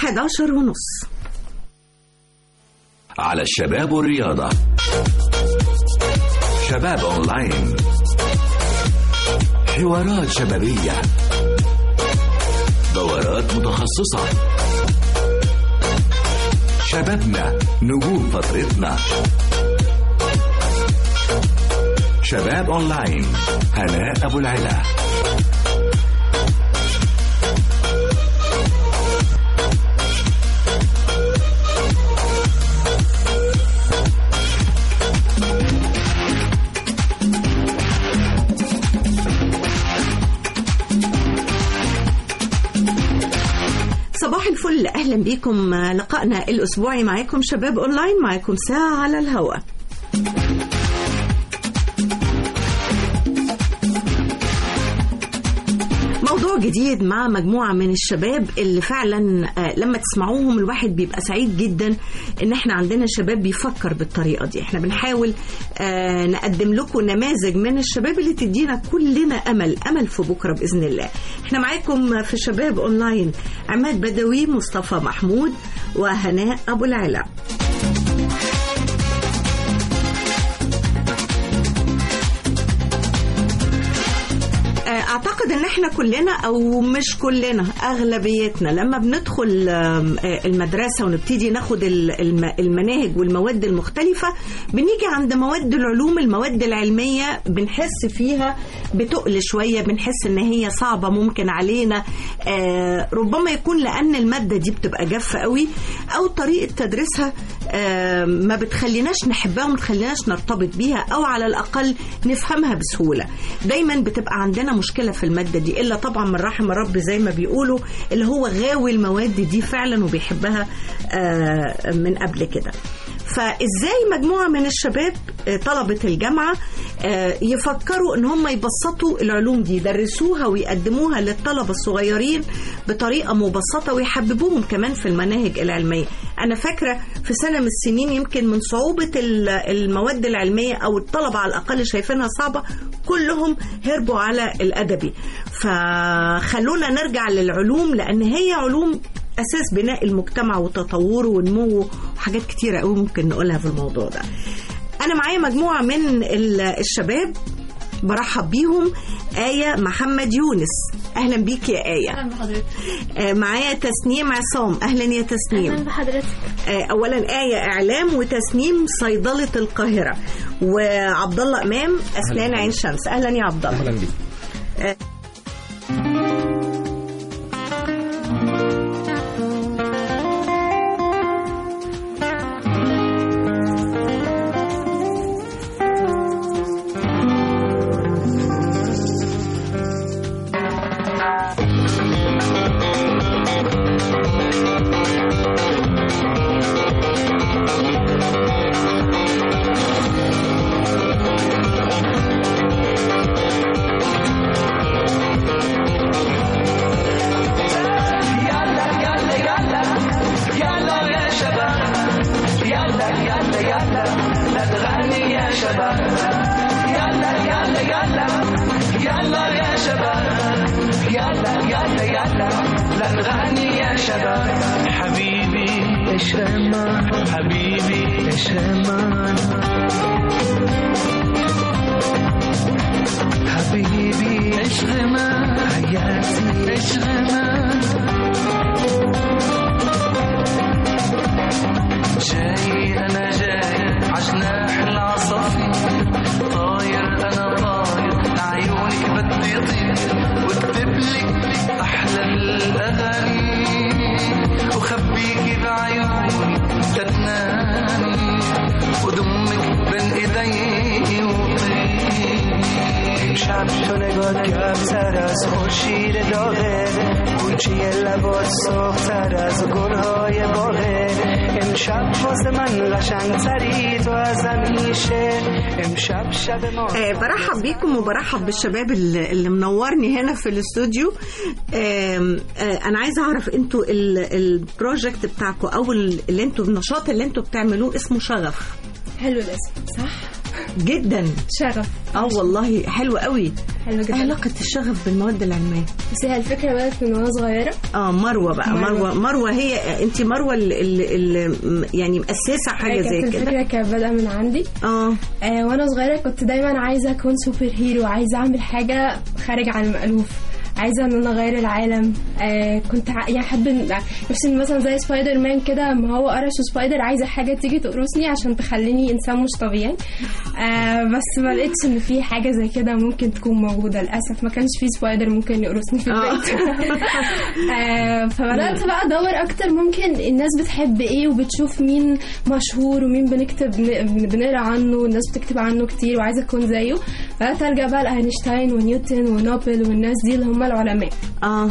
11 ونص على الشباب والرياضة شباب أونلاين حوارات شبابية دورات متخصصة شبابنا نجوم فترتنا شباب أونلاين هناء أبو العلا صباح الفل اهلا بيكم لقائنا الاسبوعي معاكم شباب اونلاين معاكم ساعه على الهواء موضوع جديد مع مجموعة من الشباب اللي فعلا آه، لما تسمعوهم الواحد بيبقى سعيد جدا ان احنا عندنا شباب بيفكر بالطريقة دي احنا بنحاول آه، نقدم لكم نماذج من الشباب اللي تدينا كلنا امل امل في بكرة باذن الله احنا معاكم في شباب اونلاين عماد بدوي مصطفى محمود وهناء ابو العلا اعتقد ان احنا كلنا او مش كلنا اغلبيتنا لما بندخل آم، آه، المدرسه ونبتدي ناخد ال- الم- المناهج والمواد المختلفه بنيجي عند مواد العلوم المواد العلميه بنحس فيها بتقل شويه بنحس ان هي صعبه ممكن علينا آه، ربما يكون لان الماده دي بتبقى جافه قوي او طريقه تدريسها آه، ما بتخليناش نحبها وما بتخليناش نرتبط بيها او على الاقل نفهمها بسهوله دايما بتبقى عندنا مشكله في الماده دي الا طبعا من رحم الرب زي ما بيقولوا اللي هو غاوي المواد دي فعلا وبيحبها آه، من قبل كده فازاي مجموعه من الشباب آه، طلبه الجامعه آه، يفكروا ان هم يبسطوا العلوم دي يدرسوها ويقدموها للطلبه الصغيرين بطريقه مبسطه ويحببوهم كمان في المناهج العلميه انا فاكره في سنه من السنين يمكن من صعوبه ال- المواد العلميه او الطلبه على الاقل شايفينها صعبه كلهم هربوا على الادبي فخلونا نرجع للعلوم لان هي علوم اساس بناء المجتمع وتطوره ونموه وحاجات كتيره قوي ممكن نقولها في الموضوع ده انا معايا مجموعه من ال- الشباب برحب بيهم آية محمد يونس أهلا بيك يا آية اهلا بحضرتك آه، معايا تسنيم عصام أهلا يا اهلا تسنيم بحضرتك آه، أولا آية إعلام وتسنيم صيدلة القاهرة وعبد الله إمام أسنان عين شمس أهلا يا عبد الله اهلا بيك حبيبي ايش امان حبيبي ايش امان حبيبي ايش غمان حياتي ايش غمان جاي انا جاي عجناح العصافير طاير انا طاير لعيونك بدي طير واكتب لك احلى الاغاني وخبيكي بعيوني تتنامي ودمك بين ايدي وطير شب تو نگاه کمتر از خورشید داغه گوچه لبات سرختر از گلهای باغه امشب واسه من قشنگتری تو از همیشه امشب شب ما آه، برحب بيكم وبرحب بالشباب اللي اللي منورني هنا في الاستوديو آم، آه، انا عايزه اعرف انتوا ال- البروجكت بتاعكم او ال- اللي انتوا النشاط اللي انتوا بتعملوه اسمه شغف حلو الاسم صح جدا شغف اه والله حلو قوي حلو إيه جدا علاقه الشغف بالمواد العلميه بس هي الفكره بدات من وانا صغيره اه مروه بقى مروة. مروه مروه هي انت مروه اللي, اللي اللي يعني مؤسسه حاجه كانت زي كده الفكره كانت بادئه من عندي اه آه وانا صغيره كنت دايما عايزه اكون سوبر هيرو عايزه اعمل حاجه خارج عن المألوف عايزه ان انا اغير العالم آه كنت ع- يعني احب إن- نفسي مثلا زي سبايدر مان كده ما هو قرش سبايدر عايزه حاجه تيجي تقرصني عشان تخليني انسان مش طبيعي آه بس ما لقيتش ان في حاجه زي كده ممكن تكون موجوده للاسف ما كانش في سبايدر ممكن يقرصني في آه. البيت آه فبدات بقى ادور اكتر ممكن الناس بتحب ايه وبتشوف مين مشهور ومين بنكتب بن- بنقرا عنه والناس بتكتب عنه كتير وعايزه اكون زيه بدات ارجع بقى لاينشتاين ونيوتن ونوبل والناس دي اللي هم العلماء اه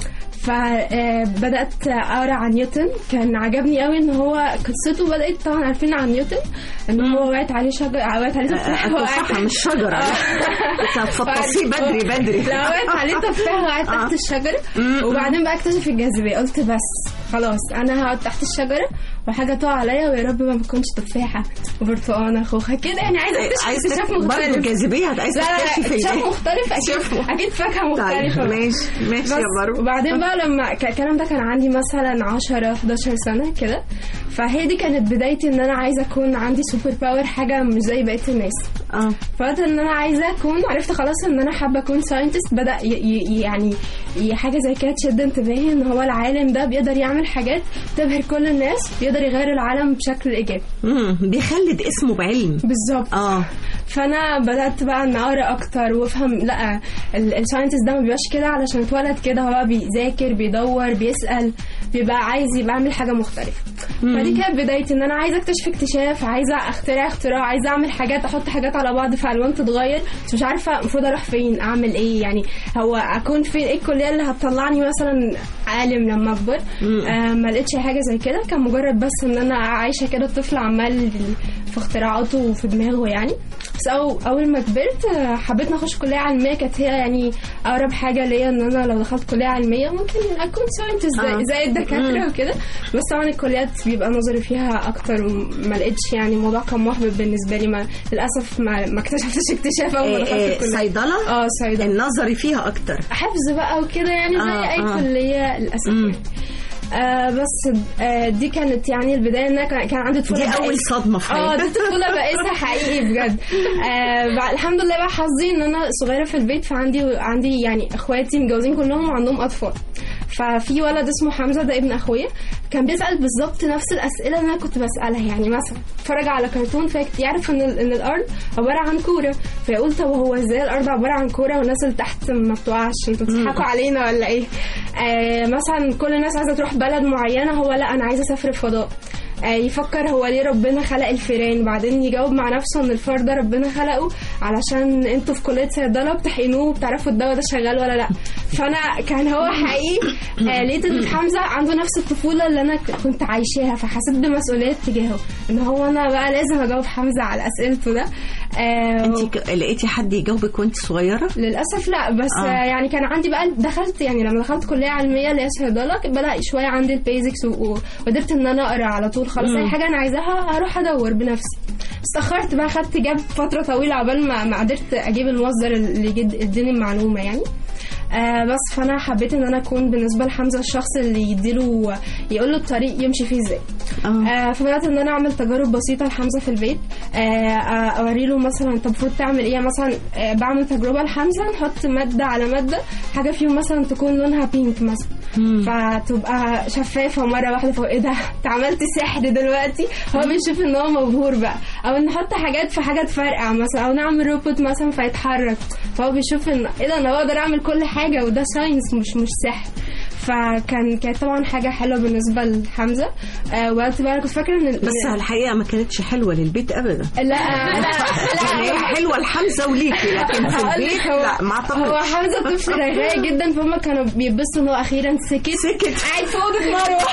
فبدات اقرا عن نيوتن كان عجبني قوي ان هو قصته بدات طبعا عارفين عن نيوتن ان هو وقعت عليه شجر وقعت عليه تفاحه التفاحه مش شجره كنت هتفطسيه بدري بدري لا وقعت عليه تفاحه وقعت آه. تحت الشجره وبعدين بقى اكتشف الجاذبيه قلت بس خلاص انا هقعد تحت الشجره وحاجه تقع عليا ويا رب ما تكونش تفاحه وبرتقانه خوخه كده يعني عايزه اكتشف عايز اكتشاف برضه مختلف الجاذبيه عايز لا لا لا تكتشفي اكتشاف إيه؟ مختلف اكيد اكتشاف اكيد فاكهه طيب مختلفه ماشي ماشي بس يا مروه وبعدين بقى لما ك- الكلام ده كان عندي مثلا 10 11 سنه كده فهي دي كانت بدايتي ان انا عايزه اكون عندي سوبر باور حاجه مش زي بقيه الناس اه فقلت ان انا عايزه اكون عرفت خلاص ان انا حابه اكون ساينتست بدا ي- ي- يعني ي- حاجه زي كده تشد انتباهي ان هو العالم ده بيقدر يعمل حاجات تبهر كل الناس بيقدر يغير العالم بشكل ايجابي امم بيخلد اسمه بعلم بالظبط اه فانا بدات بقى ان اقرا اكتر وافهم لا ال- الساينتست ده ما بيبقاش كده علشان اتولد كده هو بيذاكر بيدور بيسال بيبقى عايز يبقى عامل حاجه مختلفه فدي كانت بدايتي ان انا عايزه اكتشف اكتشاف عايزه اخترع اختراع عايزه اعمل حاجات احط حاجات على بعض فالوان تتغير بس مش عارفه المفروض اروح فين اعمل ايه يعني هو اكون فين ايه الكليه اللي هتطلعني مثلا عالم لما اكبر آه ما لقيتش حاجه زي كده كان مجرد بس ان انا عايشه كده طفل عمال في اختراعاته وفي دماغه يعني بس أو اول ما كبرت آه، حبيت نخش كليه علميه كانت هي يعني اقرب حاجه ليا ان انا لو دخلت كليه علميه ممكن اكون ساينتست آه. زي, زي الدكاتره وكده بس طبعا الكليات بيبقى نظري فيها اكتر وما لقيتش يعني الموضوع كان محبط بالنسبه لي ما للاسف ما, ما اكتشفتش اكتشاف اول ما إيه دخلت إيه الكليه صيدله اه صيدله النظري فيها اكتر حفظ بقى وكده يعني زي آه، اي آه. كليه للاسف يعني. آه بس آه دي كانت يعني البدايه ان أنا كان كان عندي طفوله دي اول بائسة. صدمه في اه حياتي دي طفوله بائسه حقيقي بجد آه بع- الحمد لله بقى حظي ان انا صغيره في البيت فعندي عندي يعني اخواتي متجوزين كلهم وعندهم اطفال ففي ولد اسمه حمزه ده ابن اخويا كان بيسال بالظبط نفس الاسئله اللي انا كنت بسالها يعني مثلا اتفرج على كرتون فيعرف ان ال- ان الارض عباره عن كوره فيقول طب هو ازاي الارض عباره عن كوره والناس اللي تحت ما بتقعش انتوا بتضحكوا علينا ولا ايه آه مثلا كل الناس عايزه تروح بلد معينه هو لا انا عايزه اسافر الفضاء آه، يفكر هو ليه ربنا خلق الفيران بعدين يجاوب مع نفسه ان الفار ده ربنا خلقه علشان انتوا في كليه صيدله بتحقنوه وبتعرفوا الدواء ده شغال ولا لا فانا كان هو حقيقي آه، لقيت ان حمزه عنده نفس الطفوله اللي انا ك- كنت عايشاها فحسيت بمسؤوليه تجاهه ان هو انا بقى لازم اجاوب حمزه على اسئلته ده آه، انت ك- لقيتي حد يجاوبك وانت صغيره للاسف لا بس آه. آه. يعني كان عندي بقى دخلت يعني لما دخلت كليه علميه اللي هي صيدله بدا شويه عندي البيزكس و- و- وقدرت ان انا اقرا على طول خلاص اي حاجه انا عايزاها هروح ادور بنفسي استخرت بقى خدت جاب فتره طويله عقبال ما ما قدرت اجيب المصدر اللي يجد- يديني المعلومه يعني آه بس فانا حبيت ان انا اكون بالنسبه لحمزه الشخص اللي يديله يقول له الطريق يمشي فيه ازاي اه آه فبدات ان انا اعمل تجارب بسيطه لحمزه في البيت آه آه اوري له مثلا انت المفروض تعمل ايه مثلا آه بعمل تجربه لحمزه نحط ماده على ماده حاجه فيهم مثلا تكون لونها بينك مثلا فتبقى شفافه مره واحده فوق ايه ده انت عملت سحر دلوقتي هو بيشوف ان هو مبهور بقى او نحط حاجات في حاجه تفرقع مثلا او نعمل روبوت مثلا فيتحرك فهو بيشوف ان ايه ده انا بقدر اعمل كل حاجه وده ساينس مش مش سحر فكان كانت طبعا حاجه حلوه بالنسبه لحمزه آه وقت بقى أنا كنت فاكره ان بس الحقيقه ما كانتش حلوه للبيت ابدا لا لا يعني هي حلوه لحمزه وليكي لكن في هقول البيت لك هو لا ما هو اعتقدش حمزه طفل رغاي جدا فهم كانوا بيتبسطوا ان هو اخيرا سكت سكت قاعد في اوضه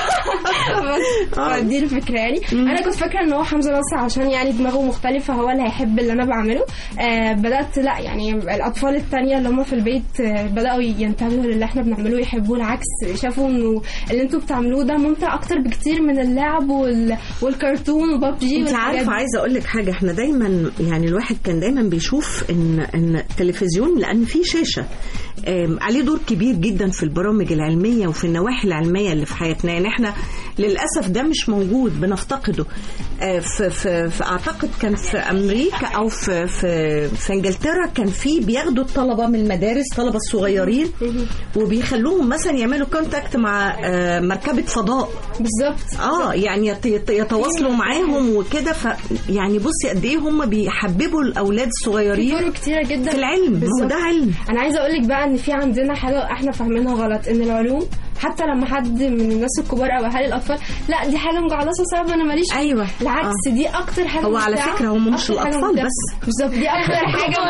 مروه بس آه. فدي الفكره يعني انا كنت فاكره ان هو حمزه بس عشان يعني دماغه مختلفه هو اللي هيحب اللي انا بعمله آه بدات لا يعني الاطفال التانية اللي هم في البيت آه بداوا ينتبهوا للي احنا بنعمله يحبوه العكس شافوا انه اللي انتوا بتعملوه ده ممتع اكتر بكتير من اللعب وال... والكرتون وبابجي انت والحاجات عارفه دي. عايزه اقول لك حاجه احنا دايما يعني الواحد كان دايما بيشوف ان ان التلفزيون لان في شاشه آم، عليه دور كبير جدا في البرامج العلميه وفي النواحي العلميه اللي في حياتنا يعني احنا للاسف ده مش موجود بنفتقده آه، في, في, في اعتقد كان في امريكا او في في, في انجلترا كان في بياخدوا الطلبه من المدارس الطلبه الصغيرين وبيخلوهم مثلا يعملوا كونتاكت مع آه، مركبه فضاء بالظبط اه يعني يت- يت- يتواصلوا معاهم وكده ف يعني بصي قد ايه هم بيحببوا الاولاد في الصغيرين طرق كتيره جدا في العلم ما هو بالظبط. ده علم انا عايزه اقول لك بقى ان في عندنا حاجه احنا فاهمينها غلط ان العلوم حتى لما حد من الناس الكبار او اهالي الاطفال لا دي حاجه مجعلصه صعبه انا ماليش فيها. ايوه بالعكس دي اكتر حاجه هو على ممتعة. فكرة هم مش أكتر حاجة الأطفال ممتعة. بس. بالظبط دي اكتر حاجه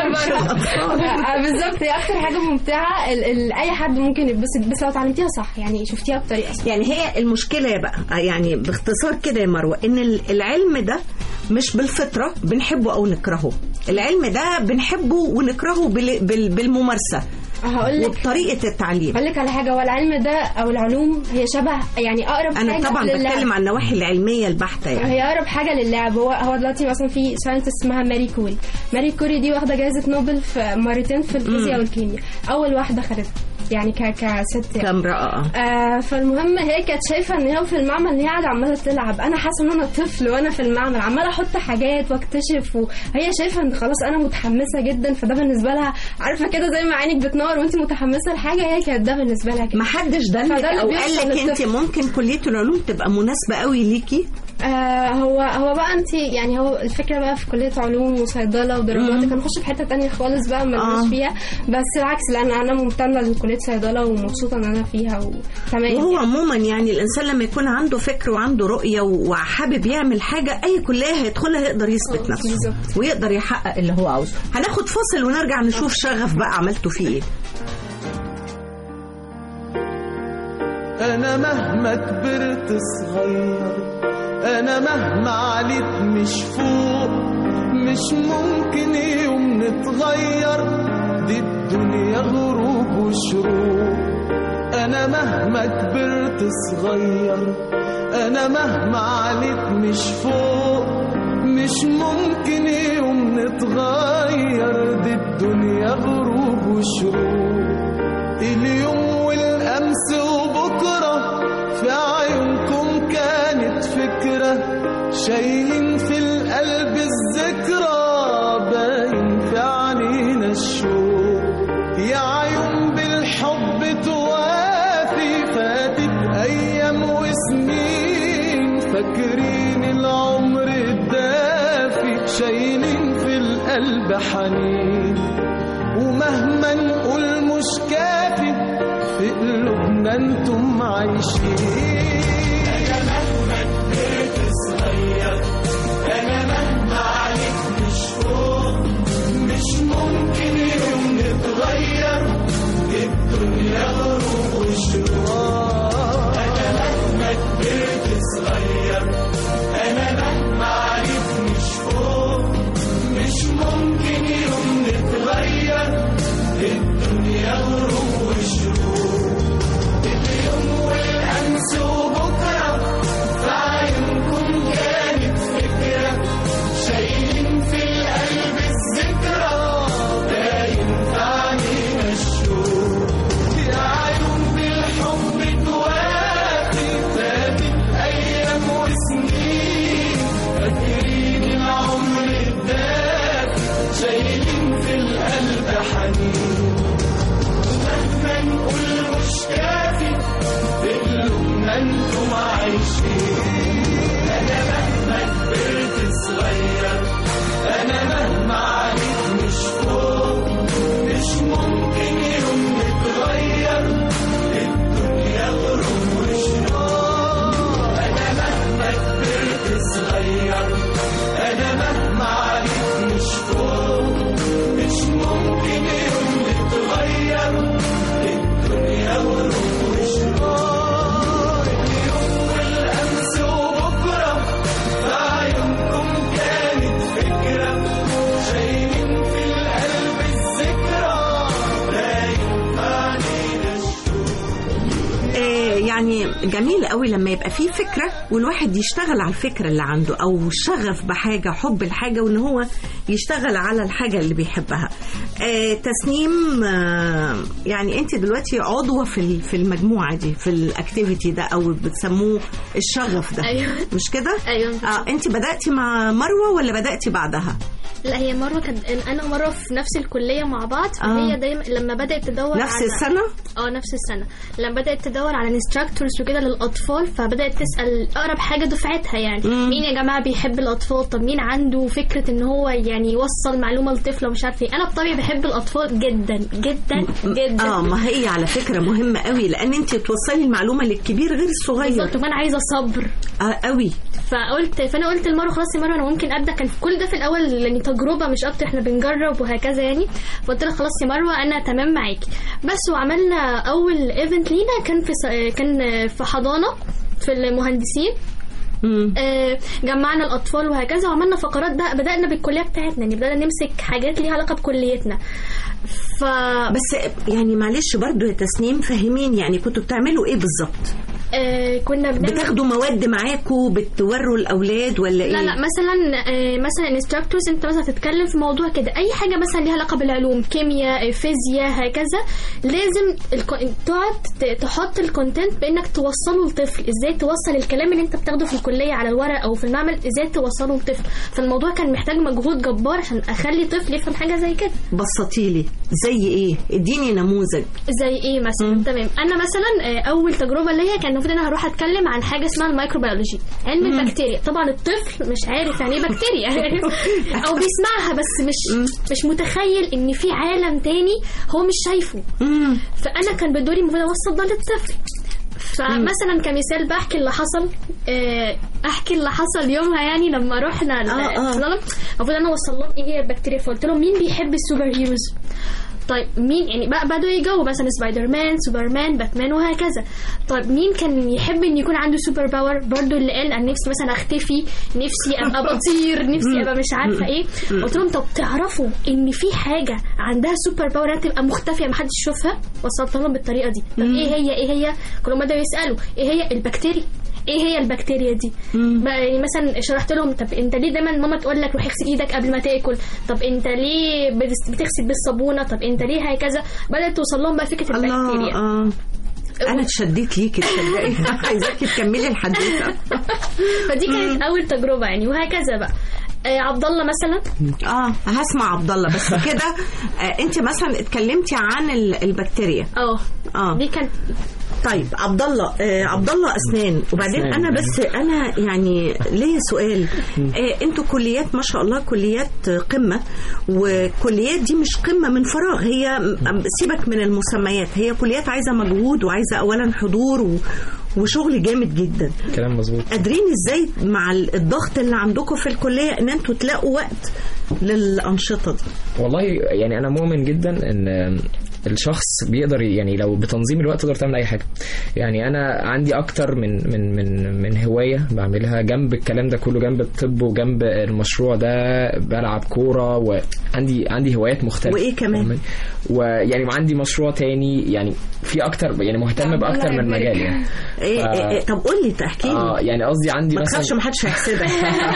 ممتعه آه، بالظبط هي اكتر حاجه ممتعه ال- ال- اي حد ممكن يتبسط بس لو اتعلمتيها صح يعني شفتيها بطريقه صح يعني هي المشكله يا بقى يعني باختصار كده يا مروه ان ال- العلم ده مش بالفطره بنحبه او نكرهه العلم ده بنحبه ونكرهه بال- بال- بالممارسه هقول لك وبطريقه التعليم هقول لك على حاجه هو العلم ده او العلوم هي شبه يعني اقرب انا حاجه طبعا للعب. بتكلم عن النواحي العلميه البحته يعني هي اقرب حاجه للعب هو هو دلوقتي مثلا في ساينتست اسمها ماري كوري ماري كوري دي واخده جائزه نوبل في مرتين في الفيزياء والكيمياء اول واحده خدتها يعني ك كست يعني. كاميرا اه آه فالمهم هي كانت شايفه ان هي في المعمل ان هي قاعده عماله تلعب انا حاسه ان انا طفل وانا في المعمل عماله احط حاجات واكتشف وهي شايفه ان خلاص انا متحمسه جدا فده بالنسبه لها عارفه كده زي ما عينك بتنور وانت متحمسه لحاجه هي كانت ده بالنسبه لها كده ما حدش دلك فده اللي او بيحصل قال لك انت للطفل. ممكن كليه العلوم تبقى مناسبه قوي ليكي آه هو هو بقى انت يعني هو الفكره بقى في كليه علوم وصيدله ودراسات هنخش في حته تانية خالص بقى مالناش آه. فيها بس بالعكس لان انا ممتنه لكليه صيدله ومبسوطه ان انا فيها وتمام وهو عموما يعني الانسان لما يكون عنده فكر وعنده رؤيه وحابب يعمل حاجه اي كليه هيدخلها يقدر يثبت نفسه بالظبط. ويقدر يحقق اللي هو عاوزه هناخد فاصل ونرجع نشوف شغف بقى عملته فيه ايه انا مهما كبرت صغير انا مهما عليت مش فوق مش ممكن يوم نتغير دي الدنيا غروب وشروق انا مهما كبرت صغير انا مهما عليت مش فوق مش ممكن يوم نتغير دي الدنيا غروب وشروق اليوم والأمس وبكرة في عيونكم كانت فكرة شايلين في القلب الذكرى باين في عينينا الشوق يا عيون بالحب توافي فاتت أيام وسنين فاكرين العمر الدافي شايلين في القلب حنين ومهما نقول مش كافي في قلوبنا انتم عايشين انا مهما كبرت صغير انا مهما عليك مش فوق مش ممكن يوم نتغير الدنيا غروب وشروق انا مهما كبرت صغير انا مهما عليك مش فوق مش ممكن يوم نتغير الدنيا غروب وشروق اليوم والامس وبكره في عيونكم كانت فكره شايلين في القلب الذكرى باين في عينينا الشوق يا عيون بالحب توافي فاتت ايام وسنين فاكرين العمر الدافي شايلين في القلب حنين مهما نقول مش كافي في قلوبنا انتم عايشين انا مهما كبرت صغير انا مهما عليك مش فوق مش ممكن يوم نتغير الدنيا غروب وشروق انا مهما كبرت صغير انا مهما عليك مش فوق مش ممكن يوم نتغير الدنيا غروب وشروق اليوم والامس وبكره في عيونكم كانت فكره شايلين في القلب الذكرى يعني جميل قوي لما يبقى فيه فكرة والواحد يشتغل على الفكرة اللي عنده أو شغف بحاجة حب الحاجة وإن هو يشتغل على الحاجة اللي بيحبها آه تسنيم آه يعني أنت دلوقتي عضوة في ال- في المجموعة دي في الأكتيفيتي ده أو بتسموه الشغف ده أيوة. مش كده؟ أيوة. آه أنت بدأتي مع مروة ولا بدأتي بعدها؟ لا هي مروه كانت انا ومروه في نفس الكليه مع بعض فهي آه. دايما لما بدات تدور نفس على السنة؟ اه نفس السنه لما بدات تدور على انستراكتورز وكده للاطفال فبدات تسال اقرب حاجه دفعتها يعني مم. مين يا جماعه بيحب الاطفال طب مين عنده فكره ان هو يعني يوصل معلومه لطفل ومش عارف ايه انا بطبيعي بحب الاطفال جدا جدا جدا اه ما هي على فكرة مهمة قوي لأن أنت توصلي المعلومة للكبير غير الصغير بالظبط وكمان عايزه صبر آه قوي فقلت فانا قلت لمروه خلاص يا مروه انا ممكن ابدا كان كل ده في الاول يعني تجربه مش اكتر احنا بنجرب وهكذا يعني فقلت لها خلاص يا مروه انا تمام معاكي بس وعملنا اول ايفنت لينا كان في س- كان في حضانه في المهندسين مم. آه، جمعنا الاطفال وهكذا وعملنا فقرات بقى بدانا بالكليه بتاعتنا يعني بدانا نمسك حاجات ليها علاقه بكليتنا ف بس يعني معلش برضو يا تسنيم فهمين يعني كنتوا بتعملوا ايه بالظبط آه، كنا بنعمل بتاخدوا مواد معاكوا بتوروا الاولاد ولا ايه لا لا مثلا آه، مثلا انستراكتورز انت مثلا تتكلم في موضوع كده اي حاجه مثلا ليها علاقه بالعلوم كيمياء آه، فيزياء هكذا لازم الكو- تقعد ت- تحط الكونتنت بانك توصله للطفل ازاي توصل الكلام اللي انت بتاخده في الكليه على الورق او في المعمل ازاي توصله للطفل فالموضوع كان محتاج مجهود جبار عشان اخلي طفل يفهم حاجه زي كده بسطيلي زي ايه اديني نموذج زي ايه مثلا تمام انا مثلا آه، اول تجربه ليا كان المفروض انا هروح اتكلم عن حاجه اسمها الميكروبيولوجي علم البكتيريا طبعا الطفل مش عارف يعني ايه بكتيريا او بيسمعها بس مش مش متخيل ان في عالم تاني هو مش شايفه مم. فانا كان بدوري المفروض اوصل ده للطفل فمثلا كمثال بحكي اللي حصل آه، احكي اللي حصل يومها يعني لما رحنا ال- آه، آه. السلالم المفروض انا اوصل لهم ايه هي البكتيريا فقلت لهم مين بيحب السوبر هيروز طيب مين يعني بقى بدوا يجاوبوا مثلا سبايدر مان سوبرمان باتمان وهكذا طيب مين كان يحب ان يكون عنده سوبر باور برضو اللي قال انا نفسي مثلا اختفي نفسي ابقى بطير نفسي ابقى مش عارفه ايه قلت لهم طب تعرفوا ان في حاجه عندها سوبر باور انها تبقى مختفيه محدش يشوفها وصلت لهم بالطريقه دي طب ايه هي ايه هي كلهم بداوا يسالوا ايه هي البكتيريا ايه هي البكتيريا دي بقى يعني مثلا شرحت لهم طب انت ليه دايما ماما تقول لك روح اغسل ايدك قبل ما تاكل طب انت ليه بتس- بتغسل بالصابونه طب انت ليه هكذا بدات توصل لهم بقى فكره الله البكتيريا اه انا اتشديت ليكي تصدقي عايزاكي تكملي الحديثه فدي كانت اول تجربه يعني وهكذا بقى آه عبد الله مثلا اه هسمع عبد الله بس كده آه انت مثلا اتكلمتي عن ال- البكتيريا اه اه دي كانت طيب عبد الله آه عبد الله اسنان وبعدين أسنان. انا بس انا يعني ليا سؤال آه انتوا كليات ما شاء الله كليات قمه وكليات دي مش قمه من فراغ هي م- سيبك من المسميات هي كليات عايزه مجهود وعايزه اولا حضور و وشغل جامد جدا كلام مظبوط قادرين ازاي مع ال- الضغط اللي عندكم في الكليه ان انتوا تلاقوا وقت للانشطه دي والله يعني انا مؤمن جدا ان الشخص بيقدر يعني لو بتنظيم الوقت تقدر تعمل اي حاجه يعني انا عندي اكتر من من من من هوايه بعملها جنب الكلام ده كله جنب الطب وجنب المشروع ده بلعب كوره وعندي عندي هوايات مختلفه وإيه كمان؟ فاهماني؟ ويعني وعندي مشروع تاني يعني في اكتر يعني مهتم باكتر من مجال يعني إيه ف- إيه إيه طب قول لي تحكي لي اه يعني قصدي عندي ما مثلا تخافش ما حدش هيحسدك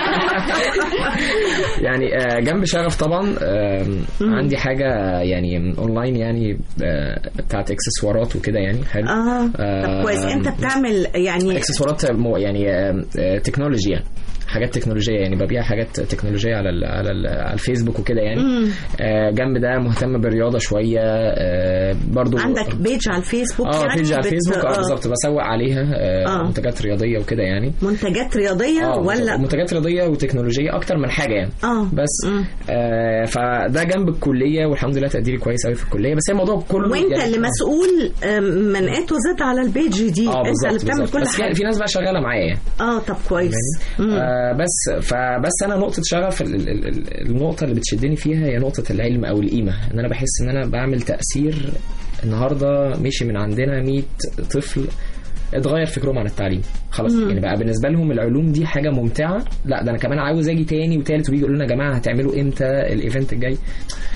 يعني آه، جنب شغف طبعا آم، عندي حاجه يعني اونلاين يعني آه، بتاعت اكسسوارات وكده يعني حلو اه طب آه، كويس انت بتعمل يعني اكسسوارات مو- يعني آم، آه، تكنولوجي يعني حاجات تكنولوجيه يعني ببيع حاجات تكنولوجيه على ال على, ال على الفيسبوك وكده يعني آه جنب ده مهتم بالرياضه شويه آه برضو عندك بيج على الفيسبوك اه يعني بيج على بت- الفيسبوك اه آه. بالظبط بسوق عليها آه آه. منتجات رياضيه وكده يعني منتجات رياضيه اه ولا منتجات رياضيه وتكنولوجيه اكتر من حاجه يعني اه بس مم. آه فده جنب الكليه والحمد لله تقديري كويس قوي في الكليه بس هي الموضوع كله وانت يعني- اللي مسؤول آم، منقات وزاد على البيج دي اه انت اللي بالظبط بتعمل بالظبط. كل بس في- حاجه في ناس بقى شغاله معايا يعني اه طب كويس مم. آه بس فبس انا نقطه شغف ال- ال- ال- النقطه اللي بتشدني فيها هي نقطه العلم او القيمه ان انا بحس ان انا بعمل تاثير النهارده مشي من عندنا 100 طفل اتغير فكرهم عن التعليم خلاص يعني بقى بالنسبه لهم العلوم دي حاجه ممتعه لا ده انا كمان عاوز اجي تاني وتالت ويجي يقولوا لنا يا جماعه هتعملوا امتى الايفنت الجاي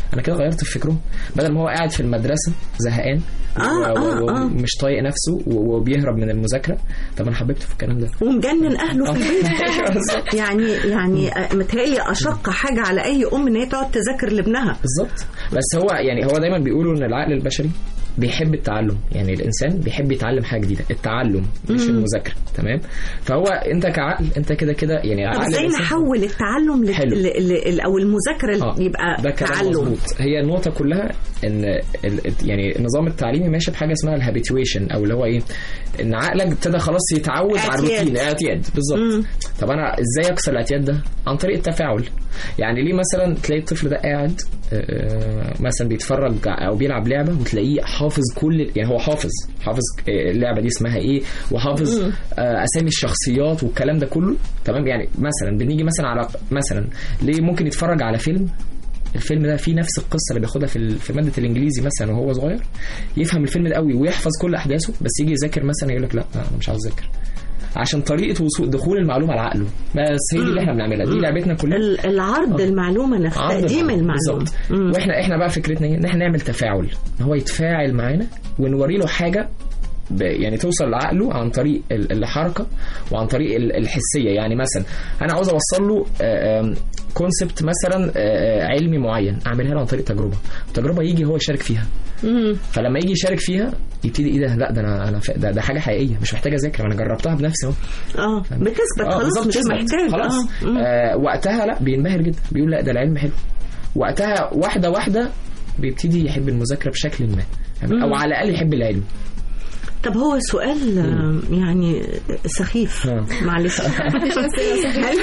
انا كده غيرت في فكرهم بدل ما هو قاعد في المدرسه زهقان آه، و- و- آه، آه. ومش طايق نفسه و- وبيهرب من المذاكره طب انا حببته في الكلام ده ومجنن اهله في آه. البيت يعني يعني آه، متهيألي اشق حاجه على اي ام ان هي تقعد تذاكر لابنها بالظبط بس هو يعني هو دايما بيقولوا ان العقل البشري بيحب التعلم يعني الانسان بيحب يتعلم حاجه جديده التعلم مش المذاكره تمام فهو انت كعقل انت كده كده يعني طب عقل ازاي الإنسان- نحول التعلم ل- حلو. ل- ل- او المذاكره آه، يبقى ده كلام تعلم مظبوط هي النقطة كلها ان ال- يعني النظام التعليمي ماشي بحاجة اسمها الهابيتويشن او اللي هو ايه ان عقلك ابتدى خلاص يتعود على اعتياد. الروتين اعتياد بالظبط طب انا ازاي اكسر الاعتياد ده عن طريق التفاعل يعني ليه مثلا تلاقي الطفل ده قاعد آه، مثلا بيتفرج او بيلعب لعبه وتلاقيه حافظ كل يعني هو حافظ حافظ آه، اللعبه دي اسمها ايه وحافظ آه، اسامي الشخصيات والكلام ده كله تمام يعني مثلا بنيجي مثلا على مثلا ليه ممكن يتفرج على فيلم الفيلم ده فيه نفس القصه اللي بياخدها في ال- في ماده الانجليزي مثلا وهو صغير يفهم الفيلم ده قوي ويحفظ كل احداثه بس يجي يذاكر مثلا يقول لك لا انا مش عاوز اذاكر عشان طريقه وصول دخول المعلومه لعقله بس هي دي اللي احنا بنعملها دي لعبتنا كلها ال- العرض المعلومه نفسها عرض تقديم المعلومة. المعلومه بالظبط مم. واحنا احنا بقى فكرتنا ايه ان احنا نعمل تفاعل ان هو يتفاعل معانا ونوري له حاجه ب- يعني توصل لعقله عن طريق ال- الحركه وعن طريق ال- الحسيه يعني مثلا انا عاوز اوصل له كونسبت مثلا آه، آه، علمي معين اعملها له عن طريق تجربه التجربه يجي هو يشارك فيها مم. فلما يجي يشارك فيها يبتدي ايه ده لا ده انا انا ف- ده, ده حاجه حقيقيه مش محتاج اذاكر انا جربتها بنفسي اهو اه بتثبت آه، خلاص بالظبط، مش تثبت. محتاج خلاص اه مم. آه وقتها لا بينبهر جدا بيقول لا ده العلم حلو وقتها واحده واحده بيبتدي يحب المذاكره بشكل ما تمام؟ او على الاقل يحب العلم طب هو سؤال آه، يعني سخيف آه. معلش هل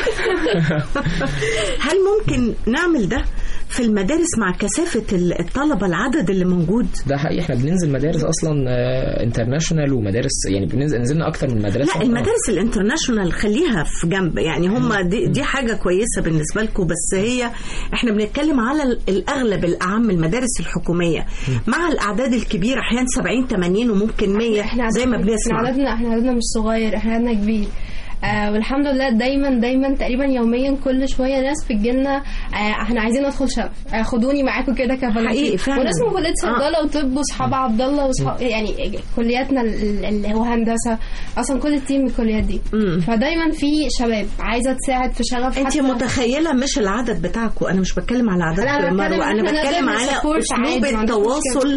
هل ممكن نعمل ده في المدارس مع كثافة الطلبة العدد اللي موجود ده حقيقي احنا بننزل مدارس اصلا انترناشونال ومدارس يعني بننزل نزلنا اكتر من مدرسه لا المدارس الانترناشونال خليها في جنب يعني هم دي, دي حاجة كويسة بالنسبة لكم بس هي احنا بنتكلم على ال- الأغلب الأعم المدارس الحكومية مع الأعداد الكبيرة أحيانا 70 80 وممكن 100 احنا زي ما عددنا- بنسمع احنا عددنا احنا عددنا مش صغير احنا عددنا كبير آه والحمد لله دايما دايما تقريبا يوميا كل شويه ناس بتجيلنا آه احنا عايزين ندخل شرف آه خدوني معاكم كده كفولنتير حقيقي فعلا. وناس من كليه صيدله وطب واصحاب عبد الله واصحاب يعني كلياتنا ال- ال- وهندسه اصلا كل التيم من الكليات دي مم. فدايما في شباب عايزه تساعد في شغف انت حتى متخيله مش العدد بتاعكم انا مش بتكلم على عدد لا، أنا بتكلم مروه انا إحنا بتكلم نقدر على نسبورت اسلوب عادي، ما عنديش التواصل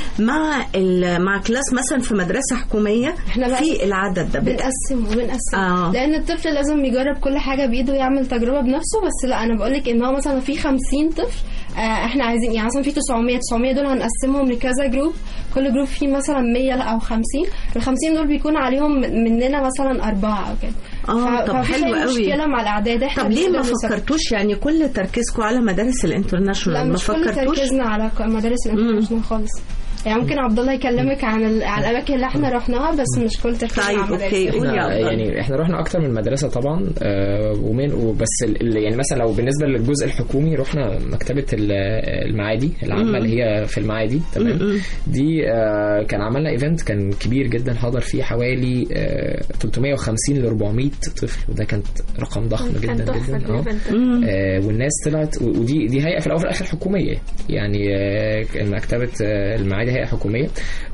مع ال- مع كلاس مثلا في مدرسه حكوميه إحنا بقى في العدد ده بت- بنقسم وبنقسم آه. لان الطفل لازم يجرب كل حاجه بايده ويعمل تجربه بنفسه بس لا انا بقول لك ان هو مثلا في 50 طفل آه احنا عايزين يعني مثلا في 900 900 دول هنقسمهم لكذا جروب كل جروب فيه مثلا 100 او 50 ال 50 دول بيكون عليهم مننا مثلا اربعه او كده آه، ف- طب فمفيش حلو أي قوي. مشكله مع الاعداد احنا طب ليه ما بنقدر نسبورت. فكرتوش يعني كل تركيزكم على مدارس لا الانترناشونال ما مش كل فكرتوش تركيزنا على ك- مدارس الانترناشونال خالص يعني ممكن عبد الله يكلمك عن ال- عن الاماكن اللي احنا رحناها بس مش كل تركيزنا طيب، على مدارس أوكي. قول يا احنا عبد الله. يعني احنا رحنا اكتر من مدرسه طبعا آه، ومن وبس ال- ال- يعني مثلا لو بالنسبه للجزء الحكومي رحنا مكتبه ال- المعادي العامه اللي هي في المعادي تمام دي آه، كان عملنا ايفنت كان كبير جدا حضر فيه حوالي آه، 350 ل 400 طفل وده كانت رقم ضخم كان جدا تحفه جدا اه الإيفنت. آه، والناس طلعت و- ودي دي هيئه في الاول وفي الاخر حكوميه يعني آه، كان مكتبه آه، المعادي هيئه حكوميه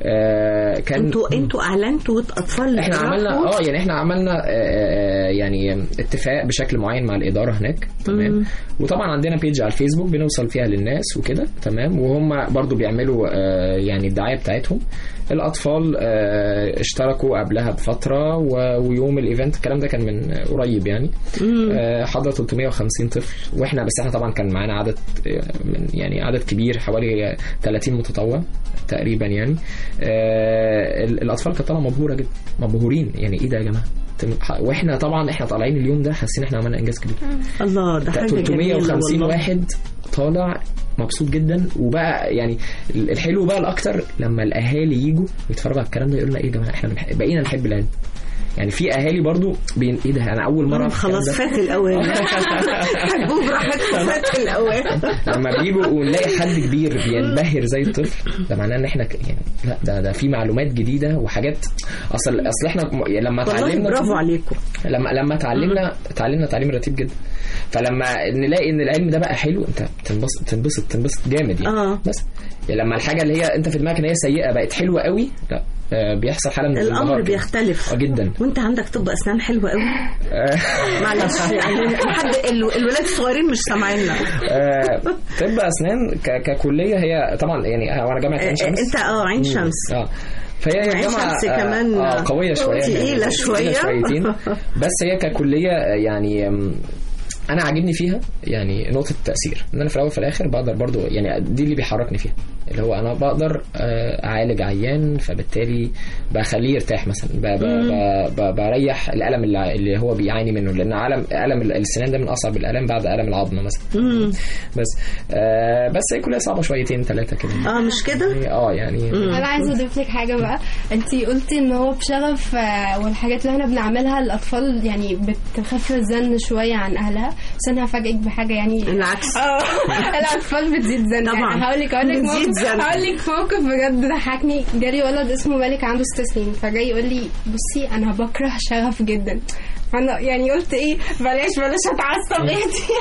آه، كان انتوا انتوا اعلنتوا اطفال احنا عملنا راحوا؟ اه يعني احنا عملنا آه، آه، يعني اتفاق بشكل معين مع الاداره هناك تمام وطبعا عندنا بيج على الفيسبوك بنوصل فيها للناس وكده تمام وهم برضو بيعملوا آه، يعني الدعايه بتاعتهم الاطفال آه، اشتركوا قبلها بفتره و- ويوم الايفنت الكلام ده كان من قريب يعني آه، حضر 350 طفل واحنا بس احنا طبعا كان معانا عدد آه، من يعني عدد كبير حوالي 30 متطوع تقريبا يعني آه، ال- الاطفال كانت طالعه مبهوره جدا مبهورين يعني ايه ده يا جماعه تم- ح- واحنا طبعا احنا طالعين اليوم ده حاسين احنا عملنا انجاز كبير الله ده حاجه جميله 350 والله. واحد طالع مبسوط جدا وبقى يعني ال- الحلو بقى الاكتر لما الاهالي يجوا يتفرجوا على الكلام ده يقولوا لنا ايه يا جماعه احنا بنح- بقينا نحب العلم يعني في اهالي برضو بين ايه ده انا اول مره أعرف الكلام خلاص ده. فات الاوان حبوب براحتكم فات الاوان لما بيجوا ونلاقي حد كبير بينبهر زي الطفل ده معناه ان احنا ك- يعني لا ده ده في معلومات جديده وحاجات اصل اصل احنا م- لما والله اتعلمنا برافو عليكم لما لما اتعلمنا اتعلمنا تعليم رتيب جدا فلما نلاقي ان العلم ده بقى حلو انت تنبسط تنبسط تنبسط جامد يعني اه بس يعني لما الحاجه اللي هي انت في دماغك ان هي سيئه بقت حلوه قوي لا آه، بيحصل حاله من الامر الانبهار كده. بيختلف اه جدا وانت عندك طب اسنان حلوه قوي معلش يعني حد ال- الولاد الصغيرين مش سامعيننا آه، طب اسنان ك- ككليه هي طبعا يعني هو انا جامعه عين شمس انت اه عين شمس اه فهي عين جامعة شمس آه، كمان آه قوية شوية تقيلة يعني شوية. شويتين بس هي ككلية آه، يعني آم، انا عاجبني فيها يعني نقطه التاثير ان انا في الاول وفي الاخر بقدر برضو يعني دي اللي بيحركني فيها اللي هو انا بقدر آه، اعالج عيان فبالتالي بخليه يرتاح مثلا ب- ب- ب- ب- بريح الالم اللي اللي هو بيعاني منه لان الم الم السنان ده من اصعب الالام بعد الم العظم مثلا بس آه، بس هي كلها صعبه شويتين ثلاثه كده اه مش كده اه يعني انا عايزه اضيف لك حاجه بقى انت قلتي ان هو بشغف آه، والحاجات اللي احنا بنعملها للاطفال يعني بتخفف الزن شويه عن اهلها بس انا هفاجئك بحاجه يعني العكس اه الاطفال بتزيد زن طبعا. يعني هقول لك هقول لك بتزيد موقف زن. هقول لك موقف بجد ضحكني جالي ولد اسمه مالك عنده ست سنين فجاي يقول لي بصي انا بكره شغف جدا انا يعني قلت ايه بلاش بلاش اتعصب اهدي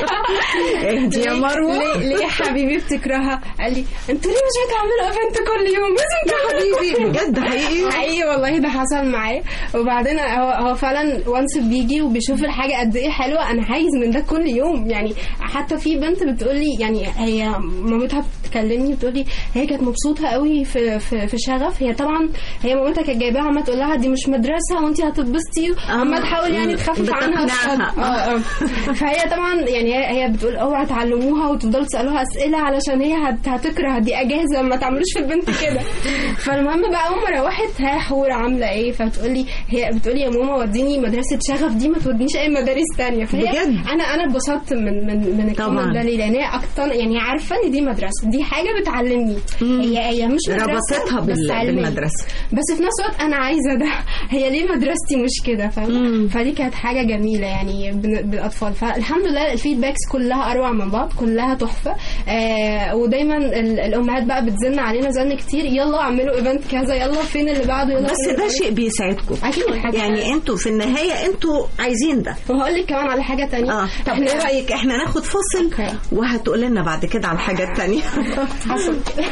اهدي يا ليه- مروة. ليه ليه يا حبيبي بتكرهها قال لي انتوا ليه مش بتعملوا ايفنت كل يوم لازم تعملوا حبيبي بجد حقيقي حقيقي والله ده حصل معايا وبعدين هو هو فعلا وانس بيجي وبيشوف الحاجه قد ايه حلوه انا عايز من ده كل يوم يعني حتى في بنت بتقول لي يعني هي مامتها بتكلمني بتقول لي هي كانت مبسوطه قوي في في, في شغف هي طبعا هي مامتها كانت جايباها عماله تقول لها دي مش مدرسه وانت هتتبسطي عماله تحاول يعني تخفف عنها بتقنعها. اه اه فهي طبعا يعني هي هي بتقول اوعى تعلموها وتفضلوا تسالوها اسئله علشان هي هت- هتكره دي اجازه ما تعملوش في البنت كده فالمهم بقى اول ما روحت ها حور عامله ايه فبتقول لي هي بتقول لي يا ماما وديني مدرسه شغف دي ما تودينيش اي مدارس تانية فهي بجد؟ انا انا اتبسطت من من من طبعاً. الكلمه ده ليه لان هي اكتر يعني هي عارفه ان دي مدرسه دي حاجه بتعلمني هي هي مش مدرسه ربطتها بس بال- علمية. بالمدرسة. بس في نفس الوقت انا عايزه ده هي ليه مدرستي مش كده فاهمه فدي كانت حاجه جميله يعني بن- بالاطفال فالحمد لله الفيدباكس كلها اروع من بعض كلها تحفه آه ودايما ال- الامهات بقى بتزن علينا زن كتير يلا اعملوا ايفنت كذا يلا فين اللي بعده يلا بس فين ده اللي شيء بيساعدكم أكيد حاجة. يعني انتوا في النهايه انتوا عايزين ده وهقول لك كمان على حاجه تانية اه طب ايه رايك احنا ناخد فاصل أوكي. وهتقول لنا بعد كده على حاجات تانية حصل كده